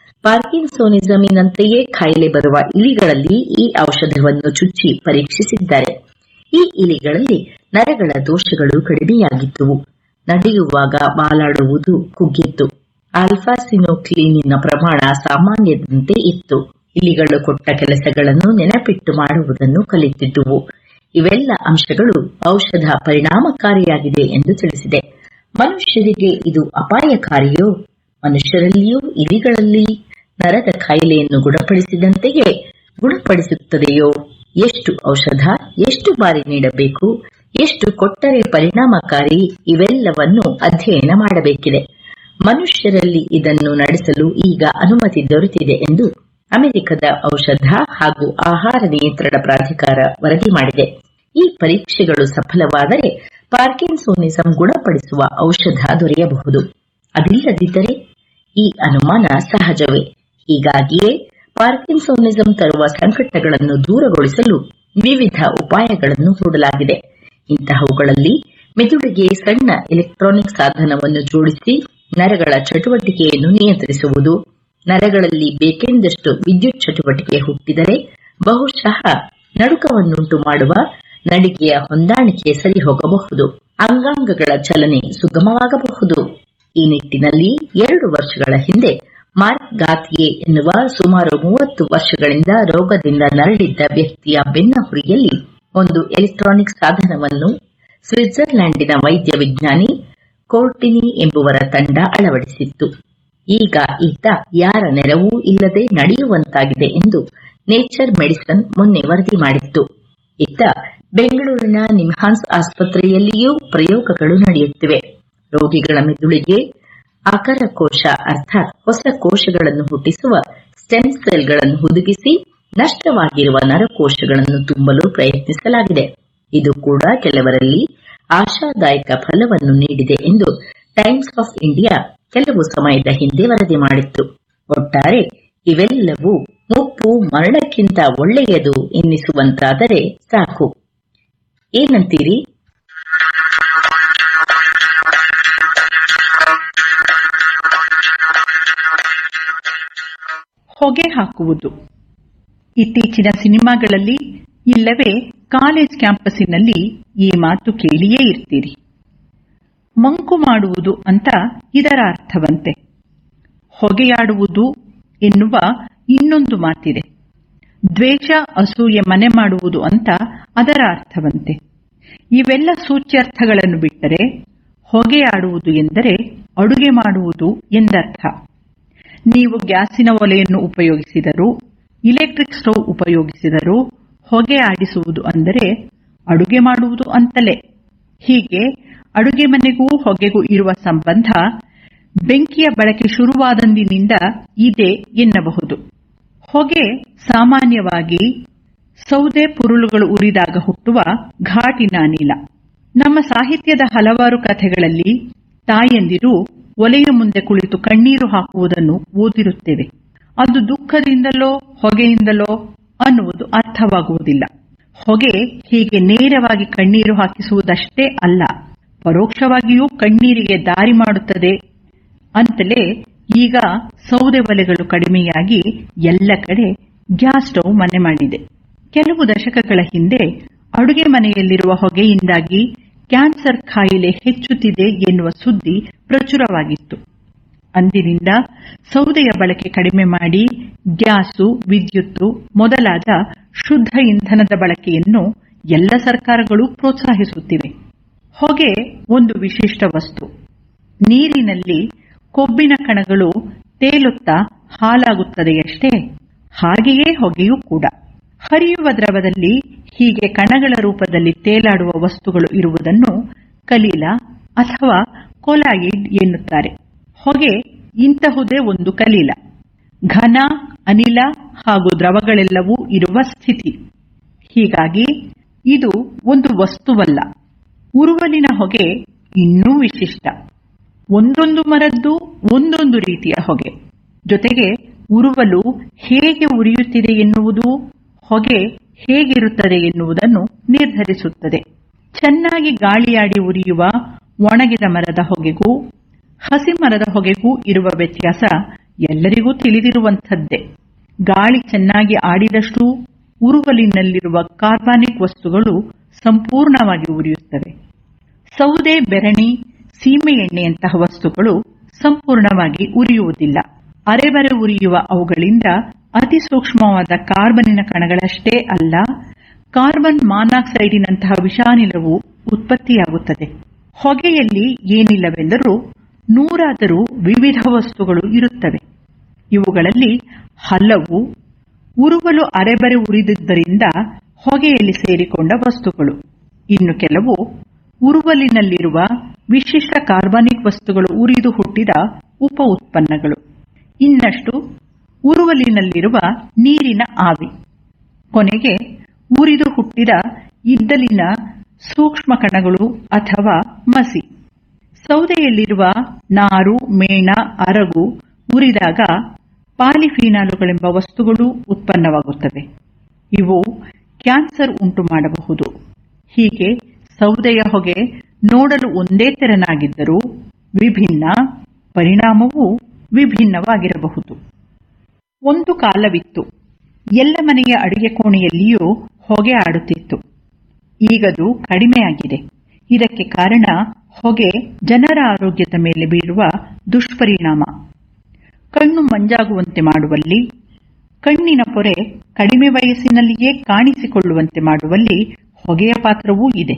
ಪಾರ್ಕಿನ್ಸೋನಿಸಮಿನಂತೆಯೇ ಕಾಯಿಲೆ ಬರುವ ಇಲಿಗಳಲ್ಲಿ ಈ ಔಷಧವನ್ನು ಚುಚ್ಚಿ ಪರೀಕ್ಷಿಸಿದ್ದಾರೆ ಈ ಇಲಿಗಳಲ್ಲಿ ನರಗಳ ದೋಷಗಳು ಕಡಿಮೆಯಾಗಿದ್ದುವು ನಡೆಯುವಾಗ ಬಾಲಾಡುವುದು ಕುಗ್ಗಿತ್ತು ಆಲ್ಫಾಸಿನೋಕ್ಲೀನಿನ ಪ್ರಮಾಣ ಸಾಮಾನ್ಯದಂತೆ ಇತ್ತು ಇಲಿಗಳು ಕೊಟ್ಟ ಕೆಲಸಗಳನ್ನು ನೆನಪಿಟ್ಟು ಮಾಡುವುದನ್ನು ಕಲಿತಿದ್ದುವು ಇವೆಲ್ಲ ಅಂಶಗಳು ಔಷಧ ಪರಿಣಾಮಕಾರಿಯಾಗಿದೆ ಎಂದು ತಿಳಿಸಿದೆ ಮನುಷ್ಯರಿಗೆ ಇದು ಅಪಾಯಕಾರಿಯೋ ಮನುಷ್ಯರಲ್ಲಿಯೂ ಇಲಿಗಳಲ್ಲಿ ನರದ ಕಾಯಿಲೆಯನ್ನು ಗುಣಪಡಿಸಿದಂತೆಯೇ ಗುಣಪಡಿಸುತ್ತದೆಯೋ ಎಷ್ಟು ಔಷಧ ಎಷ್ಟು ಬಾರಿ ನೀಡಬೇಕು ಎಷ್ಟು ಕೊಟ್ಟರೆ ಪರಿಣಾಮಕಾರಿ ಇವೆಲ್ಲವನ್ನು ಅಧ್ಯಯನ ಮಾಡಬೇಕಿದೆ ಮನುಷ್ಯರಲ್ಲಿ ಇದನ್ನು ನಡೆಸಲು ಈಗ ಅನುಮತಿ ದೊರೆತಿದೆ ಎಂದು ಅಮೆರಿಕದ ಔಷಧ ಹಾಗೂ ಆಹಾರ ನಿಯಂತ್ರಣ ಪ್ರಾಧಿಕಾರ ವರದಿ ಮಾಡಿದೆ ಈ ಪರೀಕ್ಷೆಗಳು ಸಫಲವಾದರೆ ಪಾರ್ಕಿನ್ಸೋನಿಸಂ ಗುಣಪಡಿಸುವ ಔಷಧ ದೊರೆಯಬಹುದು ಅದಿಲ್ಲದಿದ್ದರೆ ಈ ಅನುಮಾನ ಸಹಜವೇ ಹೀಗಾಗಿಯೇ ಪಾರ್ಕಿನ್ಸೋನಿಸಂ ತರುವ ಸಂಕಟಗಳನ್ನು ದೂರಗೊಳಿಸಲು ವಿವಿಧ ಉಪಾಯಗಳನ್ನು ಹೂಡಲಾಗಿದೆ ಇಂತಹವುಗಳಲ್ಲಿ ಮೆದುಳಿಗೆ ಸಣ್ಣ ಎಲೆಕ್ಟ್ರಾನಿಕ್ ಸಾಧನವನ್ನು ಜೋಡಿಸಿ ನರಗಳ ಚಟುವಟಿಕೆಯನ್ನು ನಿಯಂತ್ರಿಸುವುದು ನರಗಳಲ್ಲಿ ಬೇಕೆಂದಷ್ಟು ವಿದ್ಯುತ್ ಚಟುವಟಿಕೆ ಹುಟ್ಟಿದರೆ ಬಹುಶಃ ನಡುಕವನ್ನುಂಟು ಮಾಡುವ ನಡಿಗೆಯ ಹೊಂದಾಣಿಕೆ ಸರಿ ಹೋಗಬಹುದು ಅಂಗಾಂಗಗಳ ಚಲನೆ ಸುಗಮವಾಗಬಹುದು ಈ ನಿಟ್ಟಿನಲ್ಲಿ ಎರಡು ವರ್ಷಗಳ ಹಿಂದೆ ಮಾರ್ಕ್ ಗಾತಿಯೆ ಎನ್ನುವ ಸುಮಾರು ಮೂವತ್ತು ವರ್ಷಗಳಿಂದ ರೋಗದಿಂದ ನರಳಿದ್ದ ವ್ಯಕ್ತಿಯ ಬೆನ್ನ ಹುರಿಯಲ್ಲಿ ಒಂದು ಎಲೆಕ್ಟ್ರಾನಿಕ್ ಸಾಧನವನ್ನು ಸ್ವಿಟ್ಜರ್ಲ್ಯಾಂಡಿನ ವೈದ್ಯ ವಿಜ್ಞಾನಿ ಕೋರ್ಟಿನಿ ಎಂಬುವರ ತಂಡ ಅಳವಡಿಸಿತ್ತು ಈಗ ಈತ ಯಾರ ನೆರವೂ ಇಲ್ಲದೆ ನಡೆಯುವಂತಾಗಿದೆ ಎಂದು ನೇಚರ್ ಮೆಡಿಸನ್ ಮೊನ್ನೆ ವರದಿ ಮಾಡಿತ್ತು ಇತ್ತ ಬೆಂಗಳೂರಿನ ನಿಮ್ಹಾನ್ಸ್ ಆಸ್ಪತ್ರೆಯಲ್ಲಿಯೂ ಪ್ರಯೋಗಗಳು ನಡೆಯುತ್ತಿವೆ ರೋಗಿಗಳ ಮೆದುಳಿಗೆ ಆಕಾರ ಕೋಶ ಅರ್ಥಾತ್ ಹೊಸ ಕೋಶಗಳನ್ನು ಹುಟ್ಟಿಸುವ ಸ್ಟೆಮ್ ಸೆಲ್ಗಳನ್ನು ಹುದುಗಿಸಿ ನಷ್ಟವಾಗಿರುವ ನರಕೋಶಗಳನ್ನು ತುಂಬಲು ಪ್ರಯತ್ನಿಸಲಾಗಿದೆ ಇದು ಕೂಡ ಕೆಲವರಲ್ಲಿ ಆಶಾದಾಯಕ ಫಲವನ್ನು ನೀಡಿದೆ ಎಂದು ಟೈಮ್ಸ್ ಆಫ್ ಇಂಡಿಯಾ ಕೆಲವು ಸಮಯದ ಹಿಂದೆ ವರದಿ ಮಾಡಿತ್ತು ಒಟ್ಟಾರೆ ಇವೆಲ್ಲವೂ ಮುಪ್ಪು ಮರಣಕ್ಕಿಂತ ಒಳ್ಳೆಯದು ಎನ್ನಿಸುವಂತಾದರೆ ಸಾಕು ಏನಂತೀರಿ ಹೊಗೆ ಹಾಕುವುದು ಇತ್ತೀಚಿನ ಸಿನಿಮಾಗಳಲ್ಲಿ ಇಲ್ಲವೇ ಕಾಲೇಜ್ ಕ್ಯಾಂಪಸ್ಸಿನಲ್ಲಿ ಈ ಮಾತು ಕೇಳಿಯೇ ಇರ್ತೀರಿ ಮಂಕು ಮಾಡುವುದು ಅಂತ ಇದರ ಅರ್ಥವಂತೆ ಹೊಗೆಯಾಡುವುದು ಎನ್ನುವ ಇನ್ನೊಂದು ಮಾತಿದೆ ದ್ವೇಷ ಅಸೂಯೆ ಮನೆ ಮಾಡುವುದು ಅಂತ ಅದರ ಅರ್ಥವಂತೆ ಇವೆಲ್ಲ ಸೂಚ್ಯರ್ಥಗಳನ್ನು ಬಿಟ್ಟರೆ ಹೊಗೆಯಾಡುವುದು ಎಂದರೆ ಅಡುಗೆ ಮಾಡುವುದು ಎಂದರ್ಥ ನೀವು ಗ್ಯಾಸಿನ ಒಲೆಯನ್ನು ಉಪಯೋಗಿಸಿದರೂ ಇಲೆಕ್ಟ್ರಿಕ್ ಸ್ಟೌವ್ ಉಪಯೋಗಿಸಿದರೂ ಹೊಗೆ ಆಡಿಸುವುದು ಅಂದರೆ ಅಡುಗೆ ಮಾಡುವುದು ಅಂತಲೇ ಹೀಗೆ ಅಡುಗೆ ಮನೆಗೂ ಹೊಗೆಗೂ ಇರುವ ಸಂಬಂಧ ಬೆಂಕಿಯ ಬಳಕೆ ಶುರುವಾದಂದಿನಿಂದ ಇದೆ ಎನ್ನಬಹುದು ಹೊಗೆ ಸಾಮಾನ್ಯವಾಗಿ ಸೌದೆ ಪುರುಳುಗಳು ಉರಿದಾಗ ಹುಟ್ಟುವ ಘಾಟಿನ ಅನಿಲ ನಮ್ಮ ಸಾಹಿತ್ಯದ ಹಲವಾರು ಕಥೆಗಳಲ್ಲಿ ತಾಯಂದಿರು ಒಲೆಯ ಮುಂದೆ ಕುಳಿತು ಕಣ್ಣೀರು ಹಾಕುವುದನ್ನು ಓದಿರುತ್ತೇವೆ ಅದು ದುಃಖದಿಂದಲೋ ಹೊಗೆಯಿಂದಲೋ ಅನ್ನುವುದು ಅರ್ಥವಾಗುವುದಿಲ್ಲ ಹೊಗೆ ಹೀಗೆ ನೇರವಾಗಿ ಕಣ್ಣೀರು ಹಾಕಿಸುವುದಷ್ಟೇ ಅಲ್ಲ ಪರೋಕ್ಷವಾಗಿಯೂ ಕಣ್ಣೀರಿಗೆ ದಾರಿ ಮಾಡುತ್ತದೆ ಅಂತಲೇ ಈಗ ಸೌದೆ ಒಲೆಗಳು ಕಡಿಮೆಯಾಗಿ ಎಲ್ಲ ಕಡೆ ಗ್ಯಾಸ್ ಸ್ಟೌವ್ ಮನೆ ಮಾಡಿದೆ ಕೆಲವು ದಶಕಗಳ ಹಿಂದೆ ಅಡುಗೆ ಮನೆಯಲ್ಲಿರುವ ಹೊಗೆಯಿಂದಾಗಿ ಕ್ಯಾನ್ಸರ್ ಕಾಯಿಲೆ ಹೆಚ್ಚುತ್ತಿದೆ ಎನ್ನುವ ಸುದ್ದಿ ಪ್ರಚುರವಾಗಿತ್ತು ಅಂದಿನಿಂದ ಸೌದೆಯ ಬಳಕೆ ಕಡಿಮೆ ಮಾಡಿ ಗ್ಯಾಸು ವಿದ್ಯುತ್ತು ಮೊದಲಾದ ಶುದ್ಧ ಇಂಧನದ ಬಳಕೆಯನ್ನು ಎಲ್ಲ ಸರ್ಕಾರಗಳು ಪ್ರೋತ್ಸಾಹಿಸುತ್ತಿವೆ ಹೊಗೆ ಒಂದು ವಿಶಿಷ್ಟ ವಸ್ತು ನೀರಿನಲ್ಲಿ ಕೊಬ್ಬಿನ ಕಣಗಳು ತೇಲುತ್ತಾ ಹಾಲಾಗುತ್ತದೆಯಷ್ಟೇ ಹಾಗೆಯೇ ಹೊಗೆಯೂ ಕೂಡ ಹರಿಯುವ ದ್ರವದಲ್ಲಿ ಹೀಗೆ ಕಣಗಳ ರೂಪದಲ್ಲಿ ತೇಲಾಡುವ ವಸ್ತುಗಳು ಇರುವುದನ್ನು ಕಲೀಲ ಅಥವಾ ಕೊಲಾಯಿಡ್ ಎನ್ನುತ್ತಾರೆ ಹೊಗೆ ಇಂತಹುದೇ ಒಂದು ಕಲೀಲ ಘನ ಅನಿಲ ಹಾಗೂ ದ್ರವಗಳೆಲ್ಲವೂ ಇರುವ ಸ್ಥಿತಿ ಹೀಗಾಗಿ ಇದು ಒಂದು ವಸ್ತುವಲ್ಲ ಉರುವಲಿನ ಹೊಗೆ ಇನ್ನೂ ವಿಶಿಷ್ಟ ಒಂದೊಂದು ಮರದ್ದು ಒಂದೊಂದು ರೀತಿಯ ಹೊಗೆ ಜೊತೆಗೆ ಉರುವಲು ಹೇಗೆ ಉರಿಯುತ್ತಿದೆ ಎನ್ನುವುದು ಹೊಗೆ ಹೇಗಿರುತ್ತದೆ ಎನ್ನುವುದನ್ನು ನಿರ್ಧರಿಸುತ್ತದೆ ಚೆನ್ನಾಗಿ ಗಾಳಿಯಾಡಿ ಉರಿಯುವ ಒಣಗಿದ ಮರದ ಹೊಗೆಗೂ ಹಸಿ ಮರದ ಹೊಗೆಗೂ ಇರುವ ವ್ಯತ್ಯಾಸ ಎಲ್ಲರಿಗೂ ತಿಳಿದಿರುವಂಥದ್ದೇ ಗಾಳಿ ಚೆನ್ನಾಗಿ ಆಡಿದಷ್ಟು ಉರುವಲಿನಲ್ಲಿರುವ ಕಾರ್ಬಾನಿಕ್ ವಸ್ತುಗಳು ಸಂಪೂರ್ಣವಾಗಿ ಉರಿಯುತ್ತವೆ ಸೌದೆ ಬೆರಣಿ ಸೀಮೆ ಎಣ್ಣೆಯಂತಹ ವಸ್ತುಗಳು ಸಂಪೂರ್ಣವಾಗಿ ಉರಿಯುವುದಿಲ್ಲ ಅರೆಬರೆ ಉರಿಯುವ ಅವುಗಳಿಂದ ಅತಿ ಸೂಕ್ಷ್ಮವಾದ ಕಾರ್ಬನ್ನಿನ ಕಣಗಳಷ್ಟೇ ಅಲ್ಲ ಕಾರ್ಬನ್ ಮಾನಾಕ್ಸೈಡಿನಂತಹ ವಿಷಾನಿಲವು ಉತ್ಪತ್ತಿಯಾಗುತ್ತದೆ ಹೊಗೆಯಲ್ಲಿ ಏನಿಲ್ಲವೆಂದರೂ ನೂರಾದರೂ ವಿವಿಧ ವಸ್ತುಗಳು ಇರುತ್ತವೆ ಇವುಗಳಲ್ಲಿ ಹಲವು ಉರುವಲು ಅರೆಬರೆ ಉರಿದಿದ್ದರಿಂದ ಹೊಗೆಯಲ್ಲಿ ಸೇರಿಕೊಂಡ ವಸ್ತುಗಳು ಇನ್ನು ಕೆಲವು ಉರುವಲಿನಲ್ಲಿರುವ ವಿಶಿಷ್ಟ ಕಾರ್ಬನಿಕ್ ವಸ್ತುಗಳು ಉರಿದು ಹುಟ್ಟಿದ ಉಪ ಉತ್ಪನ್ನಗಳು ಇನ್ನಷ್ಟು ಉರುವಲಿನಲ್ಲಿರುವ ನೀರಿನ ಆವಿ ಕೊನೆಗೆ ಉರಿದು ಹುಟ್ಟಿದ ಇದ್ದಲಿನ ಸೂಕ್ಷ್ಮ ಕಣಗಳು ಅಥವಾ ಮಸಿ ಸೌದೆಯಲ್ಲಿರುವ ನಾರು ಮೇಣ ಅರಗು ಉರಿದಾಗ ಪಾಲಿಫೀನಾಲುಗಳೆಂಬ ವಸ್ತುಗಳು ಉತ್ಪನ್ನವಾಗುತ್ತವೆ ಇವು ಕ್ಯಾನ್ಸರ್ ಉಂಟು ಮಾಡಬಹುದು ಹೀಗೆ ಸೌದೆಯ ಹೊಗೆ ನೋಡಲು ಒಂದೇ ತೆರನಾಗಿದ್ದರೂ ವಿಭಿನ್ನ ಪರಿಣಾಮವೂ ವಿಭಿನ್ನವಾಗಿರಬಹುದು ಒಂದು ಕಾಲವಿತ್ತು ಎಲ್ಲ ಮನೆಯ ಅಡುಗೆ ಕೋಣೆಯಲ್ಲಿಯೂ ಹೊಗೆ ಆಡುತ್ತಿತ್ತು ಈಗದು ಕಡಿಮೆಯಾಗಿದೆ ಇದಕ್ಕೆ ಕಾರಣ ಹೊಗೆ ಜನರ ಆರೋಗ್ಯದ ಮೇಲೆ ಬೀರುವ ದುಷ್ಪರಿಣಾಮ ಕಣ್ಣು ಮಂಜಾಗುವಂತೆ ಮಾಡುವಲ್ಲಿ ಕಣ್ಣಿನ ಪೊರೆ ಕಡಿಮೆ ವಯಸ್ಸಿನಲ್ಲಿಯೇ ಕಾಣಿಸಿಕೊಳ್ಳುವಂತೆ ಮಾಡುವಲ್ಲಿ ಹೊಗೆಯ ಪಾತ್ರವೂ ಇದೆ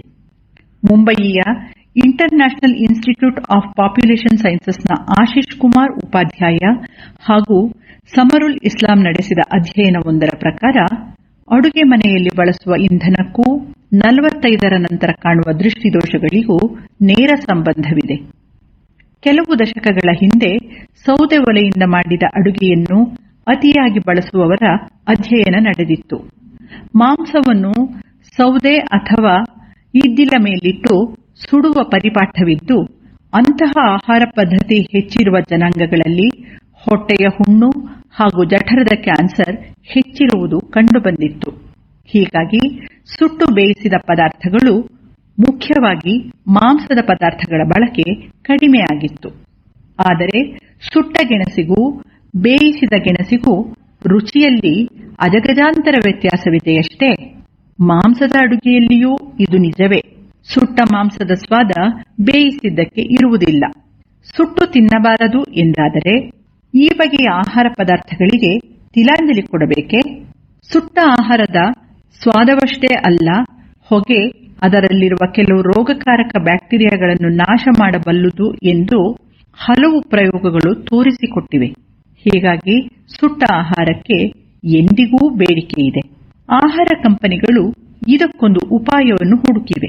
ಮುಂಬಯಿಯ ಇಂಟರ್ನ್ಯಾಷನಲ್ ಇನ್ಸ್ಟಿಟ್ಯೂಟ್ ಆಫ್ ಪಾಪ್ಯುಲೇಷನ್ ಸೈನ್ಸಸ್ನ ಆಶೀಶ್ ಕುಮಾರ್ ಉಪಾಧ್ಯಾಯ ಹಾಗೂ ಸಮರುಲ್ ಇಸ್ಲಾಂ ನಡೆಸಿದ ಅಧ್ಯಯನವೊಂದರ ಪ್ರಕಾರ ಅಡುಗೆ ಮನೆಯಲ್ಲಿ ಬಳಸುವ ಇಂಧನಕ್ಕೂ ನಲವತ್ತೈದರ ನಂತರ ಕಾಣುವ ದೃಷ್ಟಿದೋಷಗಳಿಗೂ ನೇರ ಸಂಬಂಧವಿದೆ ಕೆಲವು ದಶಕಗಳ ಹಿಂದೆ ಸೌದೆ ಒಲೆಯಿಂದ ಮಾಡಿದ ಅಡುಗೆಯನ್ನು ಅತಿಯಾಗಿ ಬಳಸುವವರ ಅಧ್ಯಯನ ನಡೆದಿತ್ತು ಮಾಂಸವನ್ನು ಸೌದೆ ಅಥವಾ ಇದ್ದಿಲ ಮೇಲಿಟ್ಟು ಸುಡುವ ಪರಿಪಾಠವಿದ್ದು ಅಂತಹ ಆಹಾರ ಪದ್ಧತಿ ಹೆಚ್ಚಿರುವ ಜನಾಂಗಗಳಲ್ಲಿ ಹೊಟ್ಟೆಯ ಹುಣ್ಣು ಹಾಗೂ ಜಠರದ ಕ್ಯಾನ್ಸರ್ ಹೆಚ್ಚಿರುವುದು ಕಂಡುಬಂದಿತ್ತು ಹೀಗಾಗಿ ಸುಟ್ಟು ಬೇಯಿಸಿದ ಪದಾರ್ಥಗಳು ಮುಖ್ಯವಾಗಿ ಮಾಂಸದ ಪದಾರ್ಥಗಳ ಬಳಕೆ ಕಡಿಮೆಯಾಗಿತ್ತು ಆದರೆ ಸುಟ್ಟ ಗೆಣಸಿಗೂ ಬೇಯಿಸಿದ ಗೆಣಸಿಗೂ ರುಚಿಯಲ್ಲಿ ಅಜಗಜಾಂತರ ವ್ಯತ್ಯಾಸವಿದೆಯಷ್ಟೇ ಮಾಂಸದ ಅಡುಗೆಯಲ್ಲಿಯೂ ಇದು ನಿಜವೇ ಸುಟ್ಟ ಮಾಂಸದ ಸ್ವಾದ ಬೇಯಿಸಿದ್ದಕ್ಕೆ ಇರುವುದಿಲ್ಲ ಸುಟ್ಟು ತಿನ್ನಬಾರದು ಎಂದಾದರೆ ಈ ಬಗೆಯ ಆಹಾರ ಪದಾರ್ಥಗಳಿಗೆ ತಿಲಾಂಜಲಿ ಕೊಡಬೇಕೆ ಸುಟ್ಟ ಆಹಾರದ ಸ್ವಾದವಷ್ಟೇ ಅಲ್ಲ ಹೊಗೆ ಅದರಲ್ಲಿರುವ ಕೆಲವು ರೋಗಕಾರಕ ಬ್ಯಾಕ್ಟೀರಿಯಾಗಳನ್ನು ನಾಶ ಮಾಡಬಲ್ಲುದು ಎಂದು ಹಲವು ಪ್ರಯೋಗಗಳು ತೋರಿಸಿಕೊಟ್ಟಿವೆ ಹೀಗಾಗಿ ಸುಟ್ಟ ಆಹಾರಕ್ಕೆ ಎಂದಿಗೂ ಬೇಡಿಕೆ ಇದೆ ಆಹಾರ ಕಂಪನಿಗಳು ಇದಕ್ಕೊಂದು ಉಪಾಯವನ್ನು ಹುಡುಕಿವೆ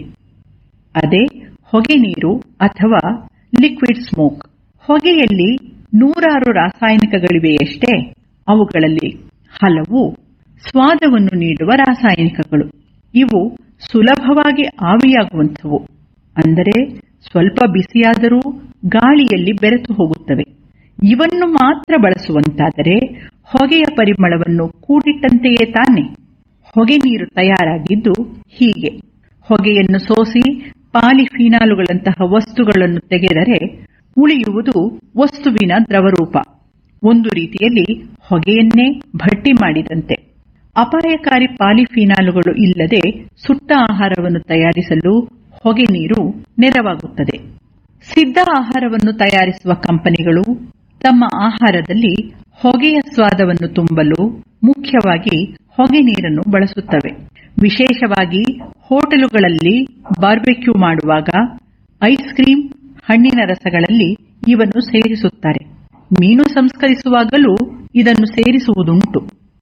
ಅದೇ ಹೊಗೆ ನೀರು ಅಥವಾ ಲಿಕ್ವಿಡ್ ಸ್ಮೋಕ್ ಹೊಗೆಯಲ್ಲಿ ನೂರಾರು ರಾಸಾಯನಿಕಗಳಿವೆಯಷ್ಟೇ ಅವುಗಳಲ್ಲಿ ಹಲವು ಸ್ವಾದವನ್ನು ನೀಡುವ ರಾಸಾಯನಿಕಗಳು ಇವು ಸುಲಭವಾಗಿ ಆವಿಯಾಗುವಂಥವು ಅಂದರೆ ಸ್ವಲ್ಪ ಬಿಸಿಯಾದರೂ ಗಾಳಿಯಲ್ಲಿ ಬೆರೆತು ಹೋಗುತ್ತವೆ ಇವನ್ನು ಮಾತ್ರ ಬಳಸುವಂತಾದರೆ ಹೊಗೆಯ ಪರಿಮಳವನ್ನು ಕೂಡಿಟ್ಟಂತೆಯೇ ತಾನೆ ಹೊಗೆ ನೀರು ತಯಾರಾಗಿದ್ದು ಹೀಗೆ ಹೊಗೆಯನ್ನು ಸೋಸಿ ಪಾಲಿಫೀನಾಲುಗಳಂತಹ ವಸ್ತುಗಳನ್ನು ತೆಗೆದರೆ ಉಳಿಯುವುದು ವಸ್ತುವಿನ ದ್ರವರೂಪ ಒಂದು ರೀತಿಯಲ್ಲಿ ಹೊಗೆಯನ್ನೇ ಭಟ್ಟಿ ಮಾಡಿದಂತೆ ಅಪಾಯಕಾರಿ ಪಾಲಿಫೀನಾಲುಗಳು ಇಲ್ಲದೆ ಸುಟ್ಟ ಆಹಾರವನ್ನು ತಯಾರಿಸಲು ಹೊಗೆ ನೀರು ನೆರವಾಗುತ್ತದೆ ಸಿದ್ಧ ಆಹಾರವನ್ನು ತಯಾರಿಸುವ ಕಂಪನಿಗಳು ತಮ್ಮ ಆಹಾರದಲ್ಲಿ ಹೊಗೆಯ ಸ್ವಾದವನ್ನು ತುಂಬಲು ಮುಖ್ಯವಾಗಿ ಹೊಗೆ ನೀರನ್ನು ಬಳಸುತ್ತವೆ ವಿಶೇಷವಾಗಿ ಹೋಟೆಲುಗಳಲ್ಲಿ ಬಾರ್ಬೆಕ್ಯೂ ಮಾಡುವಾಗ ಐಸ್ ಕ್ರೀಂ ಹಣ್ಣಿನ ರಸಗಳಲ್ಲಿ ಇವನ್ನು ಸೇರಿಸುತ್ತಾರೆ ಮೀನು ಸಂಸ್ಕರಿಸುವಾಗಲೂ ಇದನ್ನು ಸೇರಿಸುವುದುಂಟು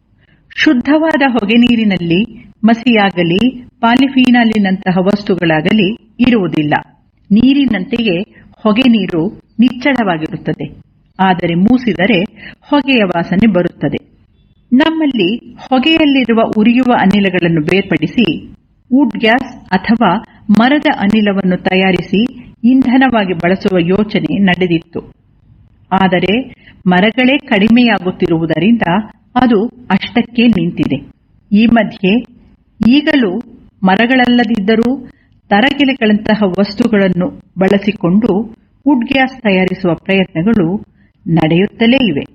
ಶುದ್ಧವಾದ ಹೊಗೆ ನೀರಿನಲ್ಲಿ ಮಸಿಯಾಗಲಿ ಪಾಲಿಫೀನಾಲಿನಂತಹ ವಸ್ತುಗಳಾಗಲಿ ಇರುವುದಿಲ್ಲ ನೀರಿನಂತೆಯೇ ಹೊಗೆ ನೀರು ನಿಚ್ಚಳವಾಗಿರುತ್ತದೆ ಆದರೆ ಮೂಸಿದರೆ ಹೊಗೆಯ ವಾಸನೆ ಬರುತ್ತದೆ ನಮ್ಮಲ್ಲಿ ಹೊಗೆಯಲ್ಲಿರುವ ಉರಿಯುವ ಅನಿಲಗಳನ್ನು ಬೇರ್ಪಡಿಸಿ ವುಡ್ ಗ್ಯಾಸ್ ಅಥವಾ ಮರದ ಅನಿಲವನ್ನು ತಯಾರಿಸಿ ಇಂಧನವಾಗಿ ಬಳಸುವ ಯೋಚನೆ ನಡೆದಿತ್ತು ಆದರೆ ಮರಗಳೇ ಕಡಿಮೆಯಾಗುತ್ತಿರುವುದರಿಂದ ಅದು ಅಷ್ಟಕ್ಕೆ ನಿಂತಿದೆ ಈ ಮಧ್ಯೆ ಈಗಲೂ ಮರಗಳಲ್ಲದಿದ್ದರೂ ತರಗೆಲೆಗಳಂತಹ ವಸ್ತುಗಳನ್ನು ಬಳಸಿಕೊಂಡು ವುಡ್ ಗ್ಯಾಸ್ ತಯಾರಿಸುವ ಪ್ರಯತ್ನಗಳು ನಡೆಯುತ್ತಲೇ ಇವೆ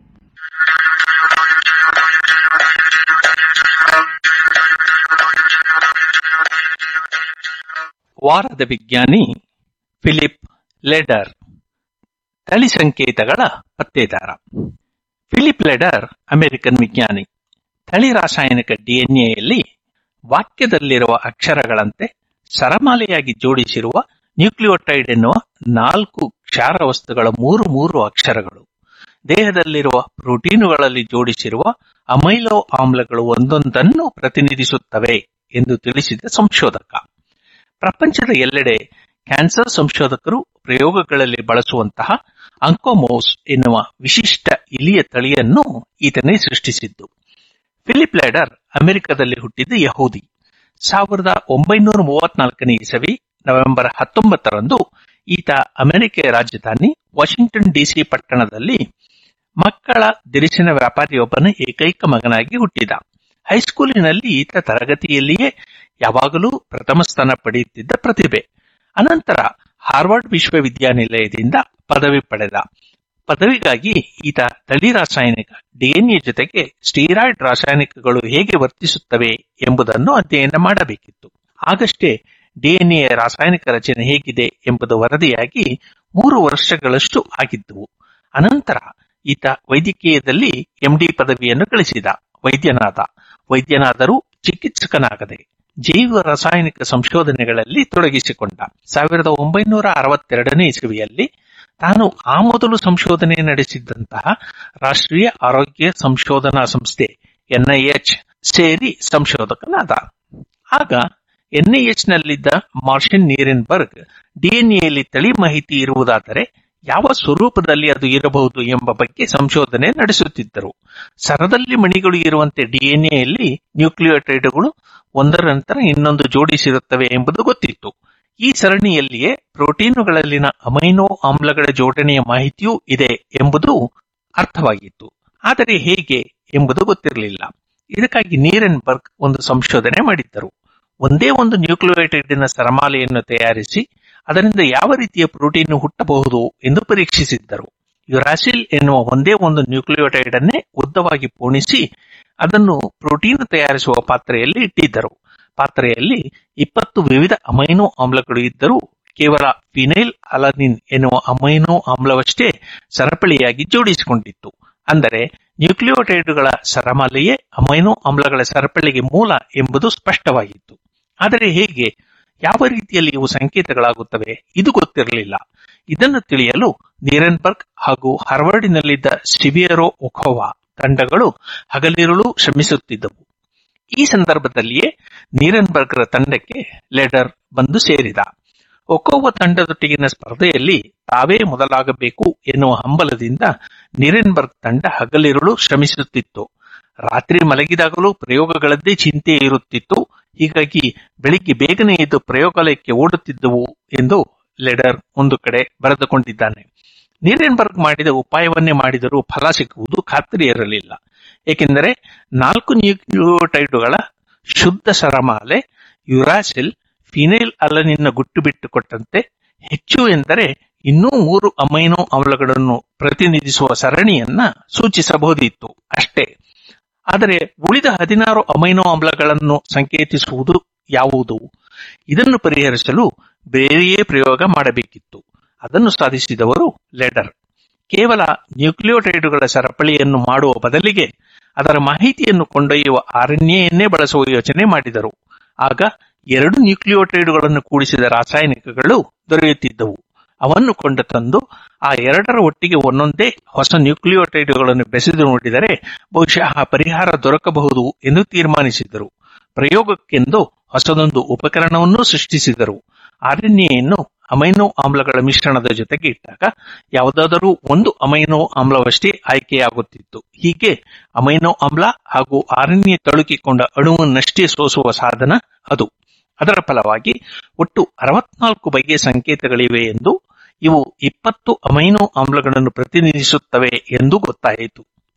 ವಾರದ ವಿಜ್ಞಾನಿ ಫಿಲಿಪ್ ಲೆಡರ್ ತಳಿ ಸಂಕೇತಗಳ ಪತ್ತೇದಾರ ಫಿಲಿಪ್ ಲೆಡರ್ ಅಮೆರಿಕನ್ ವಿಜ್ಞಾನಿ ತಳಿ ರಾಸಾಯನಿಕ ಡಿಎನ್ಎಯಲ್ಲಿ ವಾಕ್ಯದಲ್ಲಿರುವ ಅಕ್ಷರಗಳಂತೆ ಸರಮಾಲೆಯಾಗಿ ಜೋಡಿಸಿರುವ ನ್ಯೂಕ್ಲಿಯೋಟೈಡ್ ಎನ್ನುವ ನಾಲ್ಕು ಕ್ಷಾರ ವಸ್ತುಗಳ ಮೂರು ಮೂರು ಅಕ್ಷರಗಳು ದೇಹದಲ್ಲಿರುವ ಪ್ರೋಟೀನುಗಳಲ್ಲಿ ಜೋಡಿಸಿರುವ ಅಮೈಲೋ ಆಮ್ಲಗಳು ಒಂದೊಂದನ್ನು ಪ್ರತಿನಿಧಿಸುತ್ತವೆ ಎಂದು ತಿಳಿಸಿದ ಸಂಶೋಧಕ ಪ್ರಪಂಚದ ಎಲ್ಲೆಡೆ ಕ್ಯಾನ್ಸರ್ ಸಂಶೋಧಕರು ಪ್ರಯೋಗಗಳಲ್ಲಿ ಬಳಸುವಂತಹ ಅಂಕೋಮೋಸ್ ಎನ್ನುವ ವಿಶಿಷ್ಟ ಇಲಿಯ ತಳಿಯನ್ನು ಈತನೇ ಸೃಷ್ಟಿಸಿದ್ದು ಫಿಲಿಪ್ ಲ್ಯಾಡರ್ ಅಮೆರಿಕದಲ್ಲಿ ಹುಟ್ಟಿದ ಯಹೂದಿ ಸಾವಿರದ ಒಂಬೈನೂರ ಮೂವತ್ನಾಲ್ಕನೇ ಇಸವಿ ನವೆಂಬರ್ ಹತ್ತೊಂಬತ್ತರಂದು ಈತ ಅಮೆರಿಕೆಯ ರಾಜಧಾನಿ ವಾಷಿಂಗ್ಟನ್ ಡಿಸಿ ಪಟ್ಟಣದಲ್ಲಿ ಮಕ್ಕಳ ದಿರಿಸಿನ ವ್ಯಾಪಾರಿಯೊಬ್ಬನ ಏಕೈಕ ಮಗನಾಗಿ ಹುಟ್ಟಿದ ಹೈಸ್ಕೂಲಿನಲ್ಲಿ ಈತ ತರಗತಿಯಲ್ಲಿಯೇ ಯಾವಾಗಲೂ ಪ್ರಥಮ ಸ್ಥಾನ ಪಡೆಯುತ್ತಿದ್ದ ಪ್ರತಿಭೆ ಅನಂತರ ಹಾರ್ವರ್ಡ್ ವಿಶ್ವವಿದ್ಯಾನಿಲಯದಿಂದ ಪದವಿ ಪಡೆದ ಪದವಿಗಾಗಿ ಈತ ತಳಿ ರಾಸಾಯನಿಕ ಡಿಎನ್ಎ ಜೊತೆಗೆ ಸ್ಟೀರಾಯ್ಡ್ ರಾಸಾಯನಿಕಗಳು ಹೇಗೆ ವರ್ತಿಸುತ್ತವೆ ಎಂಬುದನ್ನು ಅಧ್ಯಯನ ಮಾಡಬೇಕಿತ್ತು ಆಗಷ್ಟೇ ಡಿಎನ್ಎ ರಾಸಾಯನಿಕ ರಚನೆ ಹೇಗಿದೆ ಎಂಬುದು ವರದಿಯಾಗಿ ಮೂರು ವರ್ಷಗಳಷ್ಟು ಆಗಿದ್ದವು ಅನಂತರ ಈತ ವೈದ್ಯಕೀಯದಲ್ಲಿ ಎಂಡಿ ಪದವಿಯನ್ನು ಗಳಿಸಿದ ವೈದ್ಯನಾದ ವೈದ್ಯನಾದರೂ ಚಿಕಿತ್ಸಕನಾಗದೆ ಜೈವ ರಾಸಾಯನಿಕ ಸಂಶೋಧನೆಗಳಲ್ಲಿ ತೊಡಗಿಸಿಕೊಂಡ ಸಾವಿರದ ಒಂಬೈನೂರ ಅರವತ್ತೆರಡನೇ ಇಸವಿಯಲ್ಲಿ ತಾನು ಆ ಮೊದಲು ಸಂಶೋಧನೆ ನಡೆಸಿದ್ದಂತಹ ರಾಷ್ಟ್ರೀಯ ಆರೋಗ್ಯ ಸಂಶೋಧನಾ ಸಂಸ್ಥೆ ಎನ್ಐಎಚ್ ಸೇರಿ ಸಂಶೋಧಕನಾದ ಆಗ ಎನ್ಐಎಚ್ ನಲ್ಲಿದ್ದ ಮಾರ್ಷನ್ ನೀರೆನ್ಬರ್ಗ್ ಡಿಎನ್ಎಯಲ್ಲಿ ತಳಿ ಮಾಹಿತಿ ಇರುವುದಾದರೆ ಯಾವ ಸ್ವರೂಪದಲ್ಲಿ ಅದು ಇರಬಹುದು ಎಂಬ ಬಗ್ಗೆ ಸಂಶೋಧನೆ ನಡೆಸುತ್ತಿದ್ದರು ಸರದಲ್ಲಿ ಮಣಿಗಳು ಇರುವಂತೆ ಡಿಎನ್ಎಯಲ್ಲಿ ನ್ಯೂಕ್ಲಿಯೋಟೈಡ್ಗಳು ಒಂದರ ನಂತರ ಇನ್ನೊಂದು ಜೋಡಿಸಿರುತ್ತವೆ ಎಂಬುದು ಗೊತ್ತಿತ್ತು ಈ ಸರಣಿಯಲ್ಲಿಯೇ ಪ್ರೋಟೀನುಗಳಲ್ಲಿನ ಅಮೈನೋ ಆಮ್ಲಗಳ ಜೋಡಣೆಯ ಮಾಹಿತಿಯೂ ಇದೆ ಎಂಬುದು ಅರ್ಥವಾಗಿತ್ತು ಆದರೆ ಹೇಗೆ ಎಂಬುದು ಗೊತ್ತಿರಲಿಲ್ಲ ಇದಕ್ಕಾಗಿ ನೀರೆನ್ಬರ್ಗ್ ಒಂದು ಸಂಶೋಧನೆ ಮಾಡಿದ್ದರು ಒಂದೇ ಒಂದು ನ್ಯೂಕ್ಲಿಯೋಟೈಡಿನ ಸರಮಾಲೆಯನ್ನು ತಯಾರಿಸಿ ಅದರಿಂದ ಯಾವ ರೀತಿಯ ಪ್ರೋಟೀನ್ ಹುಟ್ಟಬಹುದು ಎಂದು ಪರೀಕ್ಷಿಸಿದ್ದರು ಯುರಾಸಿಲ್ ಎನ್ನುವ ಒಂದೇ ಒಂದು ನ್ಯೂಕ್ಲಿಯೋಟೈಡ್ ಅನ್ನೇ ಉದ್ದವಾಗಿ ಪೋಣಿಸಿ ಅದನ್ನು ಪ್ರೋಟೀನ್ ತಯಾರಿಸುವ ಪಾತ್ರೆಯಲ್ಲಿ ಇಟ್ಟಿದ್ದರು ಪಾತ್ರೆಯಲ್ಲಿ ಇಪ್ಪತ್ತು ವಿವಿಧ ಅಮೈನೋ ಆಮ್ಲಗಳು ಇದ್ದರೂ ಕೇವಲ ಫಿನೈಲ್ ಅಲನಿನ್ ಎನ್ನುವ ಅಮೈನೋ ಆಮ್ಲವಷ್ಟೇ ಸರಪಳಿಯಾಗಿ ಜೋಡಿಸಿಕೊಂಡಿತ್ತು ಅಂದರೆ ನ್ಯೂಕ್ಲಿಯೋಟೈಡ್ಗಳ ಸರಮಾಲೆಯೇ ಅಮೈನೋ ಆಮ್ಲಗಳ ಸರಪಳಿಗೆ ಮೂಲ ಎಂಬುದು ಸ್ಪಷ್ಟವಾಗಿತ್ತು ಆದರೆ ಹೇಗೆ ಯಾವ ರೀತಿಯಲ್ಲಿ ಇವು ಸಂಕೇತಗಳಾಗುತ್ತವೆ ಇದು ಗೊತ್ತಿರಲಿಲ್ಲ ಇದನ್ನು ತಿಳಿಯಲು ನೀರೆನ್ಬರ್ಗ್ ಹಾಗೂ ಹಾರ್ವರ್ಡಿನಲ್ಲಿದ್ದ ಸ್ಟಿವಿಯರೋ ಒಖೋವಾ ತಂಡಗಳು ಹಗಲಿರುಳು ಶ್ರಮಿಸುತ್ತಿದ್ದವು ಈ ಸಂದರ್ಭದಲ್ಲಿಯೇ ನೀರೆನ್ಬರ್ಗ್ರ ತಂಡಕ್ಕೆ ಲೆಡರ್ ಬಂದು ಸೇರಿದ ಒಕೋವ ತಂಡದೊಟ್ಟಿಗಿನ ಸ್ಪರ್ಧೆಯಲ್ಲಿ ತಾವೇ ಮೊದಲಾಗಬೇಕು ಎನ್ನುವ ಹಂಬಲದಿಂದ ನಿರೆನ್ಬರ್ಗ್ ತಂಡ ಹಗಲಿರುಳು ಶ್ರಮಿಸುತ್ತಿತ್ತು ರಾತ್ರಿ ಮಲಗಿದಾಗಲೂ ಪ್ರಯೋಗಗಳದ್ದೇ ಚಿಂತೆ ಇರುತ್ತಿತ್ತು ಹೀಗಾಗಿ ಬೆಳಿಗ್ಗೆ ಬೇಗನೆ ಎದ್ದು ಪ್ರಯೋಗಾಲಯಕ್ಕೆ ಓಡುತ್ತಿದ್ದವು ಎಂದು ಲೆಡರ್ ಒಂದು ಕಡೆ ಬರೆದುಕೊಂಡಿದ್ದಾನೆ ನೀರೆನ್ಬರ್ಗ್ ಮಾಡಿದ ಉಪಾಯವನ್ನೇ ಮಾಡಿದರೂ ಫಲ ಸಿಗುವುದು ಖಾತ್ರಿ ಇರಲಿಲ್ಲ ಏಕೆಂದರೆ ನಾಲ್ಕು ನ್ಯೂಕ್ಲಿಯೋಟೈಡುಗಳ ಶುದ್ಧ ಸರಮಾಲೆ ಯುರಾಸಿಲ್ ಫಿನೈಲ್ ಅಲನಿನ್ನ ಗುಟ್ಟು ಬಿಟ್ಟು ಕೊಟ್ಟಂತೆ ಹೆಚ್ಚು ಎಂದರೆ ಇನ್ನೂ ಮೂರು ಅಮೈನೋ ಆಮ್ಲಗಳನ್ನು ಪ್ರತಿನಿಧಿಸುವ ಸರಣಿಯನ್ನ ಸೂಚಿಸಬಹುದಿತ್ತು ಅಷ್ಟೇ ಆದರೆ ಉಳಿದ ಹದಿನಾರು ಅಮೈನೋ ಆಮ್ಲಗಳನ್ನು ಸಂಕೇತಿಸುವುದು ಯಾವುದು ಇದನ್ನು ಪರಿಹರಿಸಲು ಬೇರೆಯೇ ಪ್ರಯೋಗ ಮಾಡಬೇಕಿತ್ತು ಅದನ್ನು ಸಾಧಿಸಿದವರು ಲೆಡರ್ ಕೇವಲ ನ್ಯೂಕ್ಲಿಯೋಟೈಡುಗಳ ಸರಪಳಿಯನ್ನು ಮಾಡುವ ಬದಲಿಗೆ ಅದರ ಮಾಹಿತಿಯನ್ನು ಕೊಂಡೊಯ್ಯುವ ಆರಣ್ಯೆಯನ್ನೇ ಬಳಸುವ ಯೋಚನೆ ಮಾಡಿದರು ಆಗ ಎರಡು ನ್ಯೂಕ್ಲಿಯೋಟೈಡುಗಳನ್ನು ಕೂಡಿಸಿದ ರಾಸಾಯನಿಕಗಳು ದೊರೆಯುತ್ತಿದ್ದವು ಅವನ್ನು ಕೊಂಡು ತಂದು ಆ ಎರಡರ ಒಟ್ಟಿಗೆ ಒಂದೊಂದೇ ಹೊಸ ನ್ಯೂಕ್ಲಿಯೋಟೈಡುಗಳನ್ನು ಬೆಸೆದು ನೋಡಿದರೆ ಬಹುಶಃ ಆ ಪರಿಹಾರ ದೊರಕಬಹುದು ಎಂದು ತೀರ್ಮಾನಿಸಿದರು ಪ್ರಯೋಗಕ್ಕೆಂದು ಹೊಸದೊಂದು ಉಪಕರಣವನ್ನೂ ಸೃಷ್ಟಿಸಿದರು ಆರ್ಎನ್ಎಯನ್ನು ಅಮೈನೋ ಆಮ್ಲಗಳ ಮಿಶ್ರಣದ ಜೊತೆಗೆ ಇಟ್ಟಾಗ ಯಾವುದಾದರೂ ಒಂದು ಅಮೈನೋ ಆಮ್ಲವಷ್ಟೇ ಆಯ್ಕೆಯಾಗುತ್ತಿತ್ತು ಹೀಗೆ ಅಮೈನೋ ಆಮ್ಲ ಹಾಗೂ ಆರ್ಎನ್ಎ ತಳುಕಿಕೊಂಡ ಅಣುವನ್ನಷ್ಟೇ ಸೋಸುವ ಸಾಧನ ಅದು ಅದರ ಫಲವಾಗಿ ಒಟ್ಟು ಅರವತ್ನಾಲ್ಕು ಬಗೆಯ ಸಂಕೇತಗಳಿವೆ ಎಂದು ಇವು ಇಪ್ಪತ್ತು ಅಮೈನೋ ಆಮ್ಲಗಳನ್ನು ಪ್ರತಿನಿಧಿಸುತ್ತವೆ ಎಂದು ಗೊತ್ತಾಯಿತು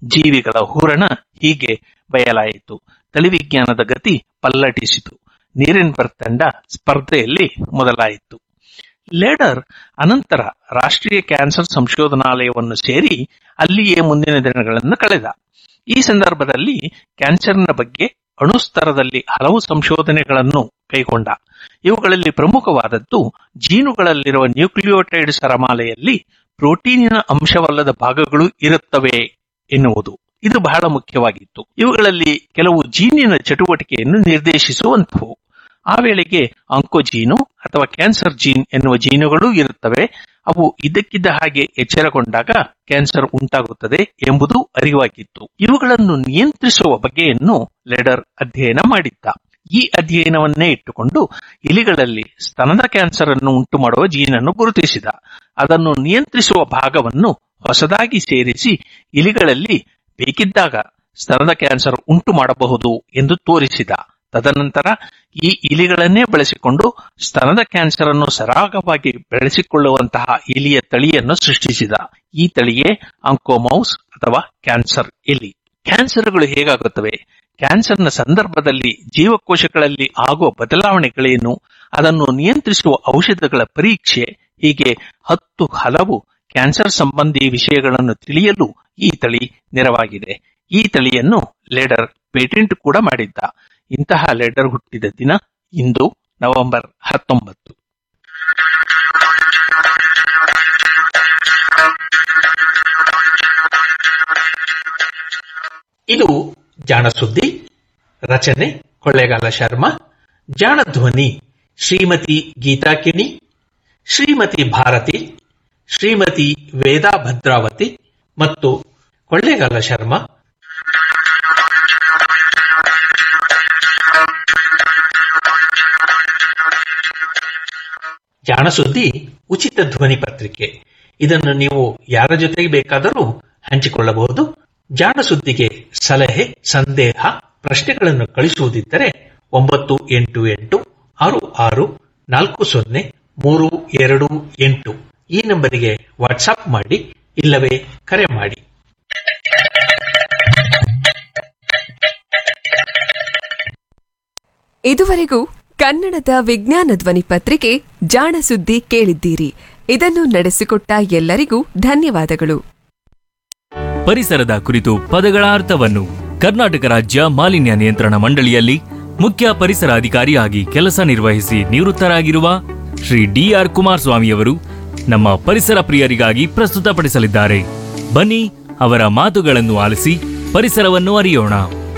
ಜೀವಿಗಳ ಹೂರಣ ಹೀಗೆ ಬಯಲಾಯಿತು ತಳಿವಿಜ್ಞಾನದ ಗತಿ ಪಲ್ಲಟಿಸಿತು ನೀರೆನ್ಬರ್ಗ್ ತಂಡ ಸ್ಪರ್ಧೆಯಲ್ಲಿ ಮೊದಲಾಯಿತು ಲೇಡರ್ ಅನಂತರ ರಾಷ್ಟ್ರೀಯ ಕ್ಯಾನ್ಸರ್ ಸಂಶೋಧನಾಲಯವನ್ನು ಸೇರಿ ಅಲ್ಲಿಯೇ ಮುಂದಿನ ದಿನಗಳನ್ನು ಕಳೆದ ಈ ಸಂದರ್ಭದಲ್ಲಿ ಕ್ಯಾನ್ಸರ್ನ ಬಗ್ಗೆ ಅಣುಸ್ತರದಲ್ಲಿ ಹಲವು ಸಂಶೋಧನೆಗಳನ್ನು ಕೈಗೊಂಡ ಇವುಗಳಲ್ಲಿ ಪ್ರಮುಖವಾದದ್ದು ಜೀನುಗಳಲ್ಲಿರುವ ನ್ಯೂಕ್ಲಿಯೋಟೈಡ್ ಸರಮಾಲೆಯಲ್ಲಿ ಪ್ರೋಟೀನಿನ ಅಂಶವಲ್ಲದ ಭಾಗಗಳು ಇರುತ್ತವೆ ಎನ್ನುವುದು ಇದು ಬಹಳ ಮುಖ್ಯವಾಗಿತ್ತು ಇವುಗಳಲ್ಲಿ ಕೆಲವು ಜೀನಿನ ಚಟುವಟಿಕೆಯನ್ನು ನಿರ್ದೇಶಿಸುವಂತವು ಆ ವೇಳೆಗೆ ಅಂಕೋಜೀನು ಅಥವಾ ಕ್ಯಾನ್ಸರ್ ಜೀನ್ ಎನ್ನುವ ಜೀನುಗಳೂ ಇರುತ್ತವೆ ಅವು ಇದ್ದಕ್ಕಿದ್ದ ಹಾಗೆ ಎಚ್ಚರಗೊಂಡಾಗ ಕ್ಯಾನ್ಸರ್ ಉಂಟಾಗುತ್ತದೆ ಎಂಬುದು ಅರಿವಾಗಿತ್ತು ಇವುಗಳನ್ನು ನಿಯಂತ್ರಿಸುವ ಬಗೆಯನ್ನು ಲೆಡರ್ ಅಧ್ಯಯನ ಮಾಡಿದ್ದ ಈ ಅಧ್ಯಯನವನ್ನೇ ಇಟ್ಟುಕೊಂಡು ಇಲಿಗಳಲ್ಲಿ ಸ್ತನದ ಕ್ಯಾನ್ಸರ್ ಅನ್ನು ಉಂಟು ಮಾಡುವ ಜೀನನ್ನು ಗುರುತಿಸಿದ ಅದನ್ನು ನಿಯಂತ್ರಿಸುವ ಭಾಗವನ್ನು ಹೊಸದಾಗಿ ಸೇರಿಸಿ ಇಲಿಗಳಲ್ಲಿ ಬೇಕಿದ್ದಾಗ ಸ್ತನದ ಕ್ಯಾನ್ಸರ್ ಉಂಟು ಮಾಡಬಹುದು ಎಂದು ತೋರಿಸಿದ ತದನಂತರ ಈ ಇಲಿಗಳನ್ನೇ ಬಳಸಿಕೊಂಡು ಸ್ತನದ ಕ್ಯಾನ್ಸರ್ ಅನ್ನು ಸರಾಗವಾಗಿ ಬೆಳೆಸಿಕೊಳ್ಳುವಂತಹ ಇಲಿಯ ತಳಿಯನ್ನು ಸೃಷ್ಟಿಸಿದ ಈ ತಳಿಯೇ ಅಂಕೋಮೌಸ್ ಅಥವಾ ಕ್ಯಾನ್ಸರ್ ಇಲಿ ಕ್ಯಾನ್ಸರ್ಗಳು ಹೇಗಾಗುತ್ತವೆ ಕ್ಯಾನ್ಸರ್ನ ಸಂದರ್ಭದಲ್ಲಿ ಜೀವಕೋಶಗಳಲ್ಲಿ ಆಗುವ ಬದಲಾವಣೆಗಳೇನು ಅದನ್ನು ನಿಯಂತ್ರಿಸುವ ಔಷಧಗಳ ಪರೀಕ್ಷೆ ಹೀಗೆ ಹತ್ತು ಹಲವು ಕ್ಯಾನ್ಸರ್ ಸಂಬಂಧಿ ವಿಷಯಗಳನ್ನು ತಿಳಿಯಲು ಈ ತಳಿ ನೆರವಾಗಿದೆ ಈ ತಳಿಯನ್ನು ಲೇಡರ್ ಪೇಟೆಂಟ್ ಕೂಡ ಮಾಡಿದ್ದ ಇಂತಹ ಲೆಡರ್ ಹುಟ್ಟಿದ ದಿನ ಇಂದು ನವೆಂಬರ್ ಹತ್ತೊಂಬತ್ತು ಇದು ಜಾಣ ಸುದ್ದಿ ರಚನೆ ಕೊಳ್ಳೇಗಾಲ ಶರ್ಮಾ ಜಾಣ ಧ್ವನಿ ಶ್ರೀಮತಿ ಗೀತಾ ಕಿಣಿ ಶ್ರೀಮತಿ ಭಾರತಿ ಶ್ರೀಮತಿ ವೇದಾ ಭದ್ರಾವತಿ ಮತ್ತು ಕೊಳ್ಳೇಗಾಲ ಶರ್ಮಾ ಜಾಣ ಸುದ್ದಿ ಉಚಿತ ಧ್ವನಿ ಪತ್ರಿಕೆ ಇದನ್ನು ನೀವು ಯಾರ ಜೊತೆಗೆ ಬೇಕಾದರೂ ಹಂಚಿಕೊಳ್ಳಬಹುದು ಜಾಣ ಸುದ್ದಿಗೆ ಸಲಹೆ ಸಂದೇಹ ಪ್ರಶ್ನೆಗಳನ್ನು ಕಳಿಸುವುದಿದ್ದರೆ ಒಂಬತ್ತು ಎಂಟು ಎಂಟು ಆರು ಆರು ನಾಲ್ಕು ಸೊನ್ನೆ ಮೂರು ಎರಡು ಎಂಟು ಈ ನಂಬರಿಗೆ ವಾಟ್ಸಾಪ್ ಮಾಡಿ ಇಲ್ಲವೇ ಕರೆ ಮಾಡಿ ಇದುವರೆಗೂ ಕನ್ನಡದ ವಿಜ್ಞಾನ ಧ್ವನಿ ಪತ್ರಿಕೆ ಜಾಣ ಸುದ್ದಿ ಕೇಳಿದ್ದೀರಿ ಇದನ್ನು ನಡೆಸಿಕೊಟ್ಟ ಎಲ್ಲರಿಗೂ ಧನ್ಯವಾದಗಳು ಪರಿಸರದ ಕುರಿತು ಪದಗಳ ಅರ್ಥವನ್ನು ಕರ್ನಾಟಕ ರಾಜ್ಯ ಮಾಲಿನ್ಯ ನಿಯಂತ್ರಣ ಮಂಡಳಿಯಲ್ಲಿ ಮುಖ್ಯ ಪರಿಸರ ಅಧಿಕಾರಿಯಾಗಿ ಕೆಲಸ ನಿರ್ವಹಿಸಿ ನಿವೃತ್ತರಾಗಿರುವ ಶ್ರೀ ಡಿಆರ್ ಕುಮಾರಸ್ವಾಮಿಯವರು ನಮ್ಮ ಪರಿಸರ ಪ್ರಿಯರಿಗಾಗಿ ಪ್ರಸ್ತುತಪಡಿಸಲಿದ್ದಾರೆ ಬನ್ನಿ ಅವರ ಮಾತುಗಳನ್ನು ಆಲಿಸಿ ಪರಿಸರವನ್ನು ಅರಿಯೋಣ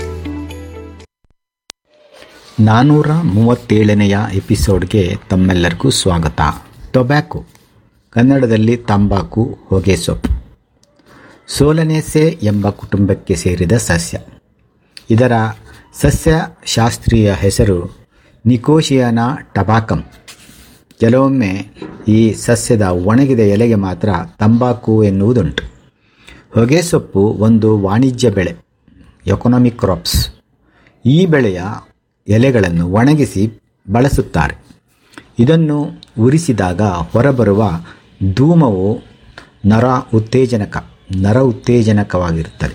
ನಾನ್ನೂರ ಮೂವತ್ತೇಳನೆಯ ಎಪಿಸೋಡ್ಗೆ ತಮ್ಮೆಲ್ಲರಿಗೂ ಸ್ವಾಗತ ಟೊಬ್ಯಾಕೊ ಕನ್ನಡದಲ್ಲಿ ತಂಬಾಕು ಹೊಗೆ ಸೊಪ್ಪು ಸೋಲನೇಸೆ ಎಂಬ ಕುಟುಂಬಕ್ಕೆ ಸೇರಿದ ಸಸ್ಯ ಇದರ ಸಸ್ಯಶಾಸ್ತ್ರೀಯ ಹೆಸರು ನಿಕೋಶಿಯಾನ ಟಬಾಕಮ್ ಕೆಲವೊಮ್ಮೆ ಈ ಸಸ್ಯದ ಒಣಗಿದ ಎಲೆಗೆ ಮಾತ್ರ ತಂಬಾಕು ಎನ್ನುವುದುಂಟು ಹೊಗೆ ಸೊಪ್ಪು ಒಂದು ವಾಣಿಜ್ಯ ಬೆಳೆ ಎಕೊನಾಮಿಕ್ ಕ್ರಾಪ್ಸ್ ಈ ಬೆಳೆಯ ಎಲೆಗಳನ್ನು ಒಣಗಿಸಿ ಬಳಸುತ್ತಾರೆ ಇದನ್ನು ಉರಿಸಿದಾಗ ಹೊರಬರುವ ಧೂಮವು ನರ ಉತ್ತೇಜನಕ ನರ ಉತ್ತೇಜನಕವಾಗಿರುತ್ತದೆ